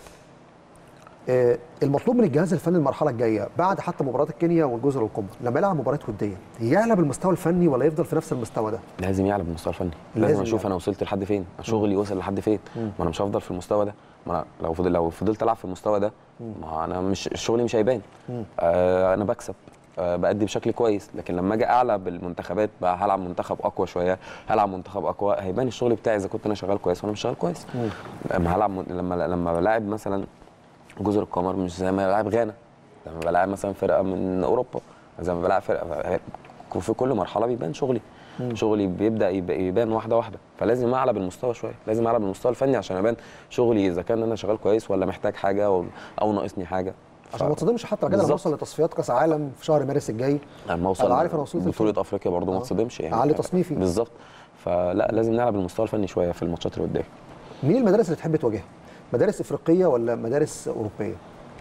آه، المطلوب من الجهاز الفني المرحله الجايه بعد حتى مباراه الكينيا والجزر القمر لما يلعب مباريات وديه يعلى بالمستوى الفني ولا يفضل في نفس المستوى ده لازم يعلى بالمستوى الفني لازم لازم اشوف يعلى. انا وصلت لحد فين شغلي وصل لحد فين ما انا مش هفضل في المستوى ده ما انا لو فضل لو فضلت العب في المستوى ده ما انا مش شغلي مش هيبان آه انا بكسب آه بأدي بشكل كويس لكن لما اجي اعلى بالمنتخبات بقى هلعب منتخب اقوى شويه هلعب منتخب اقوى هيبان الشغل بتاعي اذا كنت انا شغال كويس ولا مش شغال كويس لما هلعب من- لما لما بلاعب مثلا جزر القمر مش زي ما بلاعب غانا لما بلاعب مثلا فرقه من اوروبا زي ما بلاعب فرقه في كل مرحله بيبان شغلي شغلي بيبدا يب- يبان واحده واحده فلازم اعلى بالمستوى شويه لازم اعلى بالمستوى الفني عشان ابان شغلي اذا كان انا شغال كويس ولا محتاج حاجه او, أو ناقصني حاجه عشان ما تصدمش حتى كده لما بالظبط. اوصل لتصفيات كاس عالم في شهر مارس الجاي لما اوصل أبقى عارف أنا وصلت لفين. بطوله افريقيا برضه ما آه. تصدمش يعني أعلي تصنيفي. بالظبط فلا لازم نلعب المستوى الفني شويه في الماتشات اللي قدام مين المدارس اللي تحب تواجهها؟ مدارس افريقيه ولا مدارس اوروبيه؟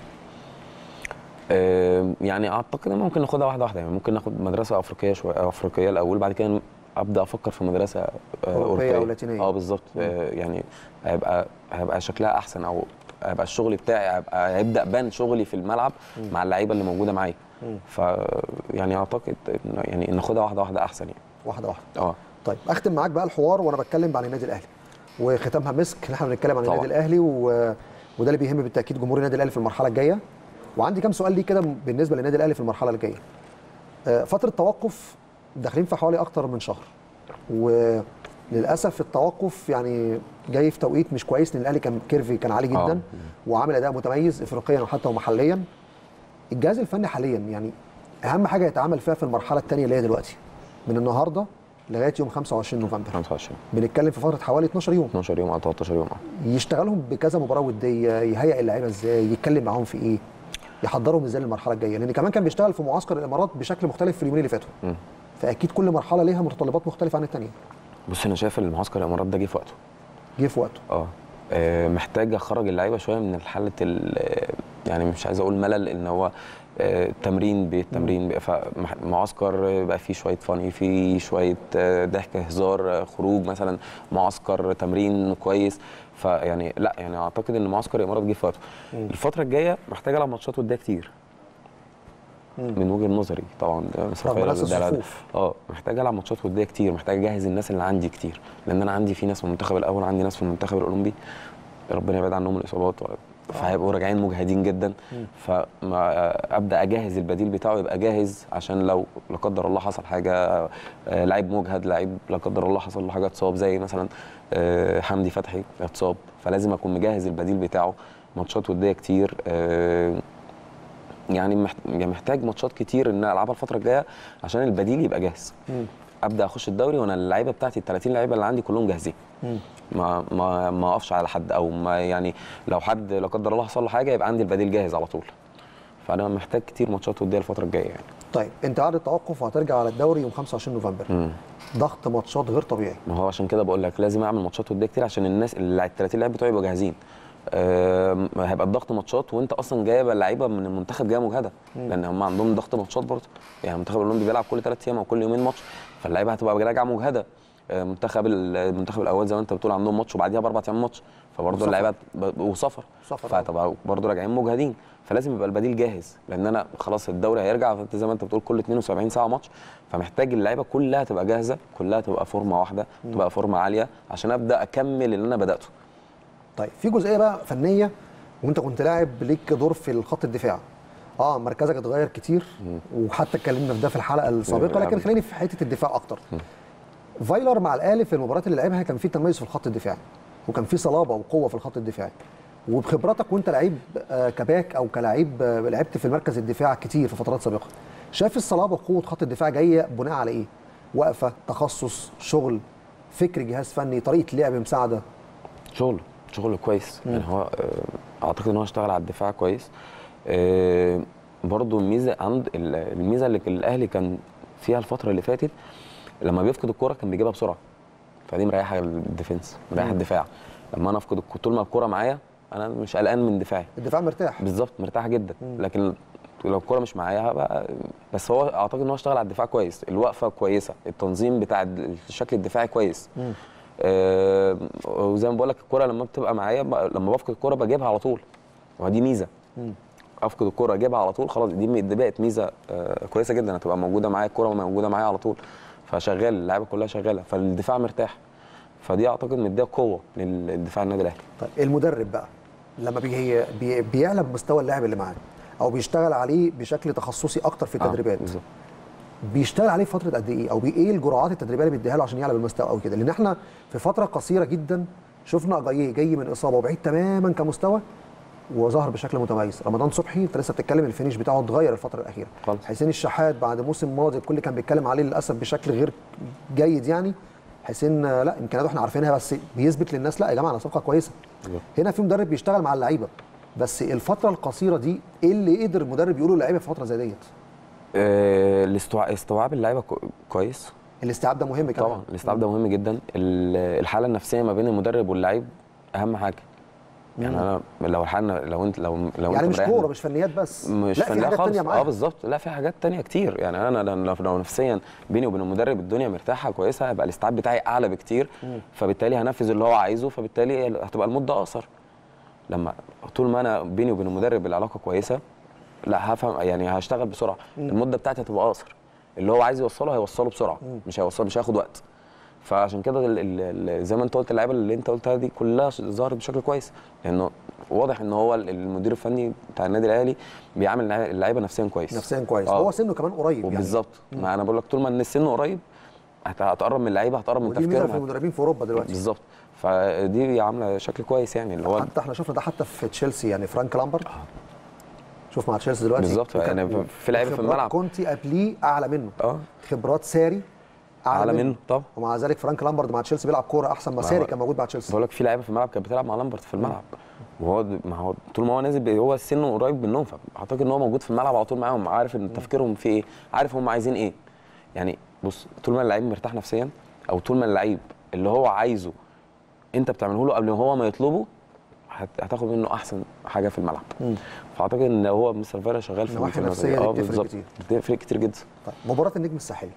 آه، يعني اعتقد ان ممكن ناخدها واحده واحده يعني ممكن ناخد مدرسه افريقيه شويه افريقيه الاول بعد كده ابدا افكر في مدرسه آه، أوروبية اوروبيه أو لاتينية. اه بالظبط آه، يعني هيبقى هيبقى شكلها احسن او هيبقى الشغل بتاعي هيبقى هيبدا بان شغلي في الملعب مع اللعيبه اللي موجوده معايا ف يعني اعتقد إن- يعني ناخدها واحده واحده احسن يعني واحده واحده اه طيب اختم معاك بقى الحوار وانا بتكلم عن النادي الاهلي وختامها مسك ان احنا بنتكلم عن طبعا. النادي الاهلي و... وده اللي بيهم بالتاكيد جمهور النادي الاهلي في المرحله الجايه وعندي كام سؤال ليك كده بالنسبه للنادي الاهلي في المرحله الجايه آه، فتره توقف داخلين في حوالي اكتر من شهر وللاسف التوقف يعني جاي في توقيت مش كويس لان الاهلي كان كيرفي كان عالي جدا آه. وعامل اداء متميز افريقيا وحتى ومحليا الجهاز الفني حاليا يعني اهم حاجه يتعامل فيها في المرحله الثانيه اللي هي دلوقتي من النهارده لغايه يوم 25 نوفمبر 25 بنتكلم في فتره حوالي 12 يوم 12 يوم او 13 يوم اه يشتغلهم بكذا مباراه وديه يهيئ اللعيبه ازاي يتكلم معاهم في ايه يحضرهم ازاي للمرحله الجايه لان كمان كان بيشتغل في معسكر الامارات بشكل مختلف في اليومين اللي فاتوا مم. فاكيد كل مرحله ليها متطلبات مختلفه عن الثانيه بص انا شايف المعسكر الامارات ده جه في وقته جه في وقته اه آه، محتاج اخرج اللعيبه شويه من حاله ال- يعني مش عايز اقول ملل ان هو آه، تمرين بالتمرين بقى فمعسكر بقى فيه شويه فاني فيه شويه آه، ضحك هزار آه، خروج مثلا معسكر تمرين كويس فيعني لا يعني اعتقد ان معسكر الامارات جه في وقته الفتره الجايه محتاج العب ماتشات وديه كتير من وجهه نظري طبعا ده مش رغم رافائيل نفس ده- ده- الصفوف. اه محتاج العب ماتشات وديه كتير محتاج اجهز الناس اللي عندي كتير لان انا عندي في ناس في المنتخب الاول عندي ناس في المنتخب الاولمبي ربنا يبعد عنهم الاصابات فهيبقوا راجعين مجهدين جدا فما ابدا اجهز البديل بتاعه يبقى جاهز عشان لو لا قدر الله حصل حاجه آه، لعيب مجهد لعيب لا قدر الله حصل له حاجه اتصاب زي مثلا آه، حمدي فتحي اتصاب فلازم اكون مجهز البديل بتاعه ماتشات وديه كتير آه، يعني محت- يعني محتاج ماتشات كتير ان أنا العبها الفتره الجايه عشان البديل يبقى جاهز ابدا اخش الدوري وانا اللعيبه بتاعتي ال 30 لعيبه اللي عندي كلهم جاهزين ما ما ما اقفش على حد او ما يعني لو حد لا قدر الله حصل له حاجه يبقى عندي البديل جاهز على طول فانا محتاج كتير ماتشات وديه الفتره الجايه يعني طيب انت بعد التوقف وهترجع على الدوري يوم 25 نوفمبر مم. ضغط ماتشات غير طبيعي ما هو عشان كده بقول لك لازم اعمل ماتشات وديه كتير عشان الناس اللي ال 30 لعيب بتوعي يبقوا جاهزين آم، هيبقى الضغط ماتشات وانت اصلا جايب اللعيبه من المنتخب جايه مجهده لان هم عندهم ضغط ماتشات برضه يعني المنتخب الاولمبي بيلعب كل ثلاث ايام او كل يومين ماتش فاللعيبه هتبقى راجعه مجهده آه، منتخب ال- المنتخب الاول زي ما انت بتقول عندهم ماتش وبعديها باربع ايام ماتش فبرضه وسفر. اللعيبه ب- وسفر سفر، آه. فهتبقى برضه راجعين مجهدين فلازم يبقى البديل جاهز لان انا خلاص الدوري هيرجع فانت زي ما انت بتقول كل 72 ساعه ماتش فمحتاج اللعيبه كلها تبقى جاهزه كلها تبقى فورمه واحده تبقى فورمه عاليه عشان ابدا اكمل اللي انا بداته طيب في جزئيه بقى فنيه وانت كنت لاعب ليك دور في الخط الدفاع اه مركزك اتغير كتير وحتى اتكلمنا في ده في الحلقه السابقه لكن خليني في حته الدفاع اكتر فايلر مع الاهلي في المباريات اللي لعبها كان في تميز في الخط الدفاعي وكان في صلابه وقوه في الخط الدفاعي وبخبرتك وانت لعيب آه، كباك او كلاعب آه، لعبت في مركز الدفاع كتير في فترات سابقه شايف الصلابه وقوه خط الدفاع جايه بناء على ايه وقفه تخصص شغل فكر جهاز فني طريقه لعب مساعده شغل شغل كويس يعني هو آه، اعتقد ان هو اشتغل على الدفاع كويس آه، برضو الميزه عند ال- الميزه اللي الاهلي كان فيها الفتره اللي فاتت لما بيفقد الكوره كان بيجيبها بسرعه فدي مريحه الديفنس مريحه الدفاع لما انا افقد الك- طول ما الكوره معايا انا مش قلقان من دفاعي الدفاع مرتاح بالظبط مرتاح جدا لكن لو الكوره مش معايا هبقى بس هو اعتقد ان هو اشتغل على الدفاع كويس الوقفه كويسه التنظيم بتاع ال- الشكل الدفاعي كويس آه وزي ما بقول لك الكوره لما بتبقى معايا ب- لما بفقد الكوره بجيبها على طول ودي ميزه افقد الكوره اجيبها على طول خلاص دي م- دي بقت ميزه آه كويسه جدا هتبقى موجوده معايا الكوره موجوده معايا على طول فشغال اللعيبه كلها شغاله فالدفاع مرتاح فدي اعتقد مديها قوه للدفاع النادي الاهلي طيب المدرب بقى لما بي بي بيعلى بمستوى اللاعب اللي معاه او بيشتغل عليه بشكل تخصصي اكتر في آه، التدريبات بالظبط. بيشتغل عليه فتره قد ايه او بي- ايه الجرعات التدريبيه اللي بيديها له عشان يعلى بالمستوى او كده لان احنا في فتره قصيره جدا شفنا جاي جاي من اصابه وبعيد تماما كمستوى وظهر بشكل متميز رمضان صبحي انت لسه بتتكلم الفينش بتاعه اتغير الفتره الاخيره خالص. حسين الشحات بعد موسم ماضي الكل كان بيتكلم عليه للاسف بشكل غير جيد يعني حسين آه، لا امكانياته احنا عارفينها بس بيثبت للناس لا يا جماعه انا صفقه كويسه بالظبط. هنا في مدرب بيشتغل مع اللعيبه بس الفتره القصيره دي ايه اللي قدر المدرب يقوله للعيبه في فتره زي ديت آه، الاستوع- استوعاب اللعيبه كو- كويس الاستيعاب ده مهم كمان طبعا الاستيعاب ده مهم جدا ال- الحاله النفسيه ما بين المدرب واللعيب اهم حاجه يعني مم. انا لو الحاله لو انت لو لو يعني انت مش مريح كوره مش فنيات بس مش لا في فنية حاجات خالص تانية معاها اه بالظبط لا في حاجات تانية كتير يعني انا لو, لو, لو نفسيا بيني وبين المدرب الدنيا مرتاحه كويسه هيبقى الاستيعاب بتاعي اعلى بكتير مم. فبالتالي هنفذ اللي هو عايزه فبالتالي هتبقى المده اقصر لما طول ما انا بيني وبين المدرب العلاقه كويسه لا هفهم يعني هشتغل بسرعه مم. المده بتاعتي هتبقى اقصر اللي هو عايز يوصله هيوصله بسرعه مم. مش هيوصل مش هياخد وقت فعشان كده ال- ال- ال- زي ما انت قلت اللعيبه اللي انت قلتها دي كلها ش- ظهرت بشكل كويس لانه واضح ان هو ال- المدير الفني بتاع النادي الاهلي بيعامل اللع- اللعيبه نفسيا كويس نفسيا كويس آه. هو سنه كمان قريب يعني وبالظبط ما انا بقول لك طول ما ان السن قريب هت- هتقرب من اللعيبه هتقرب من ودي الميزه في تفكيرهم المدربين في اوروبا دلوقتي بالظبط فدي عامله شكل كويس يعني اللي هو حتى احنا شفنا ده حتى في تشيلسي يعني فرانك لامبرد شوف مع تشيلسي دلوقتي بالظبط، وكان- يعني في لعيبة في وخبرات الملعب. كونتي قبليه اعلى منه اه خبرات ساري اعلى منه طبعا ومع ذلك فرانك لامبرد مع تشيلسي بيلعب كوره احسن ما ما ساري هو- كان موجود مع تشيلسي بقول لك في لعيبه في الملعب كانت بتلعب مع لامبرت في الملعب وهو ما هو طول ما هو نازل بي- هو سنه قريب منهم فاعتقد ان هو موجود في الملعب على طول معاهم عارف ان تفكيرهم في ايه عارف هم عايزين ايه يعني بص طول ما اللعيب مرتاح نفسيا او طول ما اللعيب اللي هو عايزه انت بتعمله له قبل ما هو ما يطلبه هت- هتاخد منه احسن حاجه في الملعب مم. فاعتقد ان هو مستر فيرا شغال في النواحي في النقطة النفسية دي. دي اه بتفرق بالظبط كتير. بتفرق كتير جدا طيب مباراه النجم الساحلي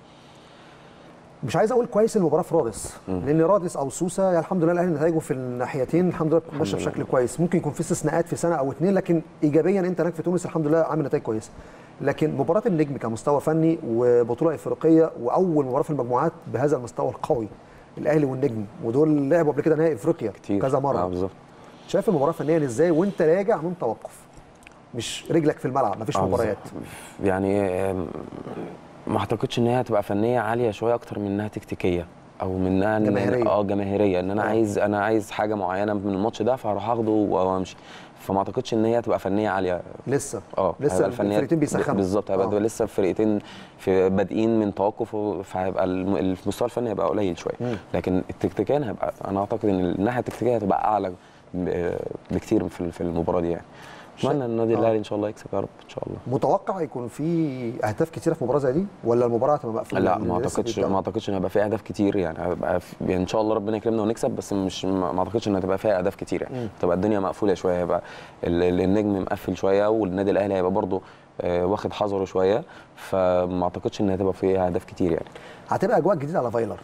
مش عايز اقول كويس المباراه في رادس لان رادس او سوسه يعني الحمد لله الاهلي نتائجه في الناحيتين الحمد لله ماشيه لله. بشكل كويس ممكن يكون في استثناءات في سنه او اتنين لكن ايجابيا انت هناك في تونس الحمد لله عامل نتائج كويسه لكن مباراه النجم كمستوى فني وبطوله افريقيه واول مباراه في المجموعات بهذا المستوى القوي الاهلي والنجم ودول لعبوا قبل كده نهائي افريقيا كتير كذا اه مره بالظبط شايف المباراه فنيا ازاي وانت راجع من توقف مش رجلك في الملعب مفيش آه مباريات بالظبط. يعني آم، ما اعتقدش ان هي هتبقى فنيه عاليه شويه اكتر من انها تكتيكيه او من انها إن- جماهيرية. اه جماهيريه ان انا آه. عايز انا عايز حاجه معينه من الماتش ده فهروح اخده وامشي فما اعتقدش ان هي هتبقى فنيه عاليه لسه اه لسه هيبقى الفنيات الفرقتين بيسخنوا بالظبط هيبقى آه. لسه الفرقتين في بادئين من توقف و- فهيبقى الم- المستوى الفني هيبقى قليل شويه مم. لكن التكتيكيا هيبقى انا اعتقد ان الناحيه التكتيكيه هتبقى اعلى ب- بكتير في في المباراه دي يعني اتمنى ان النادي آه. الاهلي ان شاء الله يكسب يا رب ان شاء الله متوقع يكون في اهداف كتيره في مباراه زي دي ولا المباراه هتبقى مقفوله لا من ما لسه اعتقدش بيبدأوا؟ ما اعتقدش ان هيبقى فيها اهداف كتير يعني هيبقى في يعني ان شاء الله ربنا يكرمنا ونكسب بس مش ما ما اعتقدش ان هتبقى فيها اهداف كتير مم. يعني تبقى الدنيا مقفوله شويه هيبقى ال- ال- النجم مقفل شويه والنادي الاهلي هيبقى برضه آه، واخد حذره شويه فما اعتقدش ان هتبقى فيها اهداف كتير يعني هتبقى اجواء جديده على فايلر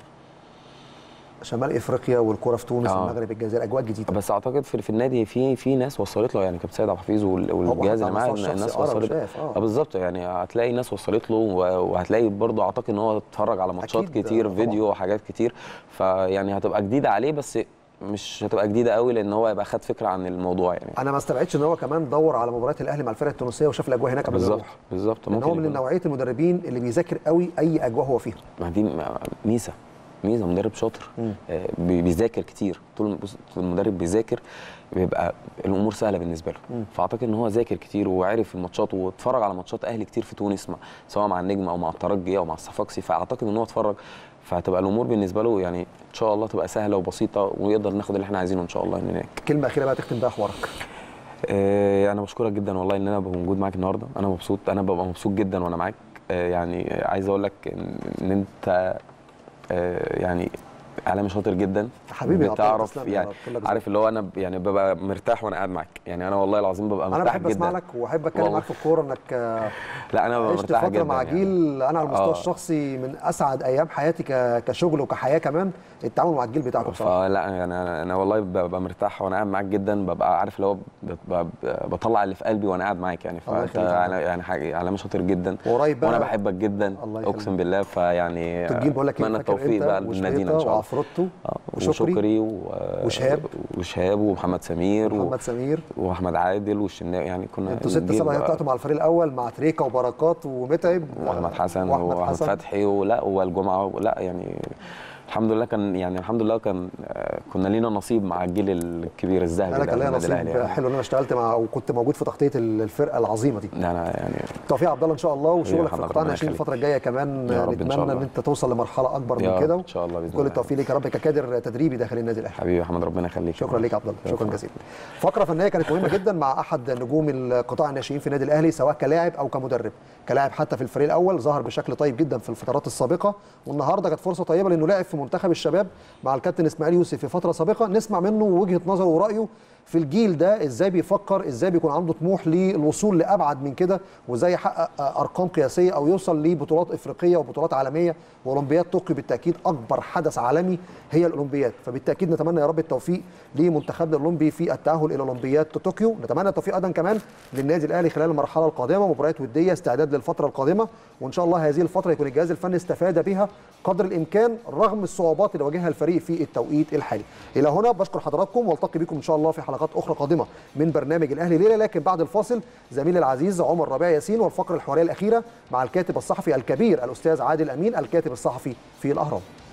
شمال افريقيا والكره في تونس آه. المغرب الجزائر اجواء جديده بس اعتقد في, في النادي في في ناس وصلت له يعني كابتن سيد عبد الحفيظ وال- والجهاز حتى اللي على معاه المستوى الناس الشخصي قرا وصلت وشاف، آه. اه بالظبط يعني هتلاقي ناس وصلت له و- وهتلاقي برضه اعتقد ان هو اتفرج على ماتشات أكيد، كتير طبعاً. فيديو وحاجات كتير فيعني هتبقى جديده عليه بس مش هتبقى جديده قوي لان هو يبقى خد فكره عن الموضوع يعني انا ما استبعدش ان هو كمان دور على مباريات الاهلي مع الفرق التونسيه وشاف الاجواء هناك قبل ما بالظبط يروح. بالظبط لان هو من يكون- نوعيه المدربين اللي بيذاكر قوي اي اجواء هو فيها ما دي م- ميزه ميزه مدرب شاطر مم. آه، بي- بيذاكر كتير طول بص- طول المدرب بيذاكر بيبقى الامور سهله بالنسبه له مم. فاعتقد ان هو ذاكر كتير وعرف الماتشات واتفرج على ماتشات اهلي كتير في تونس مع سواء مع النجم او مع الترجي او مع الصفاقسي فاعتقد ان هو اتفرج فهتبقى الامور بالنسبه له يعني ان شاء الله تبقى سهله وبسيطه ويقدر ناخد اللي احنا عايزينه ان شاء الله هناك كلمه اخيره بقى تختم بيها حوارك آه، انا بشكرك جدا والله ان انا ببقى موجود معاك النهارده انا مبسوط انا ببقى مبسوط جدا وانا معاك آه، يعني عايز اقول لك ان إن انت آه، يعني اعلامي شاطر جدا حبيبي يا عطية، بتعرف تسلم يا يعني رب، كلك ذوق. عارف اللي هو انا ب- يعني ببقى مرتاح وانا قاعد معاك يعني انا والله العظيم ببقى انا مرتاح بحب جدا اسمع لك واحب اتكلم والله. معاك في الكوره انك آه، لا انا ببقى عشت مرتاح فتره جدا مع يعني. جيل انا على المستوى آه. الشخصي من اسعد ايام حياتي ك- كشغل وكحياه كمان التعامل مع الجيل بتاعكم بصراحه فلا يعني انا انا والله ببقى مرتاح وانا قاعد معاك جدا ببقى عارف اللي هو ببقى بطلع اللي في قلبي وانا قاعد معاك يعني الله فانت يخليك يا يعني يعني حاجه علامه شاطر جدا وقريب بقى وانا بحبك جدا الله يخليك. اقسم بالله فيعني الجيل بقول لك ايه اتمنى فاكر التوفيق انت بقى لنادينا ان وشريطة شاء الله وعفروتو آه، وشكري وشكري و... وشهاب. وشهاب ومحمد سمير و... محمد سمير واحمد عادل والشناوي يعني كنا انتوا ست الجيل سبع بقى- طلعتوا مع الفريق الاول مع تريكا وبركات ومتعب واحمد حسن واحمد واحمد حسن فتحي ولا والجمعه لا يعني الحمد لله كان يعني الحمد لله كان آه، كنا لينا نصيب مع الجيل الكبير الذهبي انا ده كان ليا في النادي الأهلي نصيب يعني. حلو ان انا اشتغلت مع وكنت موجود في تغطيه الفرقه العظيمه دي ده انا يعني توفيق عبد الله ان شاء الله وشغلك في محمد، القطاع ربنا الناشئين يخليك. الفتره الجايه كمان يا رب إن شاء نتمنى ان الله. انت توصل لمرحله اكبر يا من رب كده إن شاء الله بإذن كل الله. التوفيق ليك يا رب ككادر تدريبي داخل النادي الاهلي حبيبي يا محمد ربنا يخليك شكرا ليك يا عبد الله شكرا جزيلا فقره فنيه كانت مهمه جدا مع احد نجوم القطاع الناشئين في النادي الاهلي سواء كلاعب او كمدرب كلاعب حتى في الفريق الاول ظهر بشكل طيب جدا في الفترات السابقه والنهارده كانت فرصه طيبه لانه لعب في منتخب الشباب مع الكابتن اسماعيل يوسف في فتره سابقه نسمع منه وجهه نظره ورايه في الجيل ده ازاي بيفكر ازاي بيكون عنده طموح للوصول لابعد من كده وازاي يحقق ارقام قياسيه او يوصل لبطولات افريقيه وبطولات عالميه واولمبياد طوكيو بالتاكيد اكبر حدث عالمي هي الاولمبياد فبالتاكيد نتمنى يا رب التوفيق لمنتخبنا الاولمبي في التاهل الى اولمبياد طوكيو نتمنى التوفيق ايضا كمان للنادي الاهلي خلال المرحله القادمه مباريات وديه استعداد للفتره القادمه وان شاء الله هذه الفتره يكون الجهاز الفني استفاد بها قدر الامكان رغم الصعوبات اللي واجهها الفريق في التوقيت الحالي الى هنا بشكر حضراتكم والتقي بكم ان شاء الله في حلقات اخرى قادمه من برنامج الاهلي ليله لكن بعد الفاصل زميلي العزيز عمر ربيع ياسين والفقره الحواريه الاخيره مع الكاتب الصحفي الكبير الاستاذ عادل امين الكاتب الصحفي في الاهرام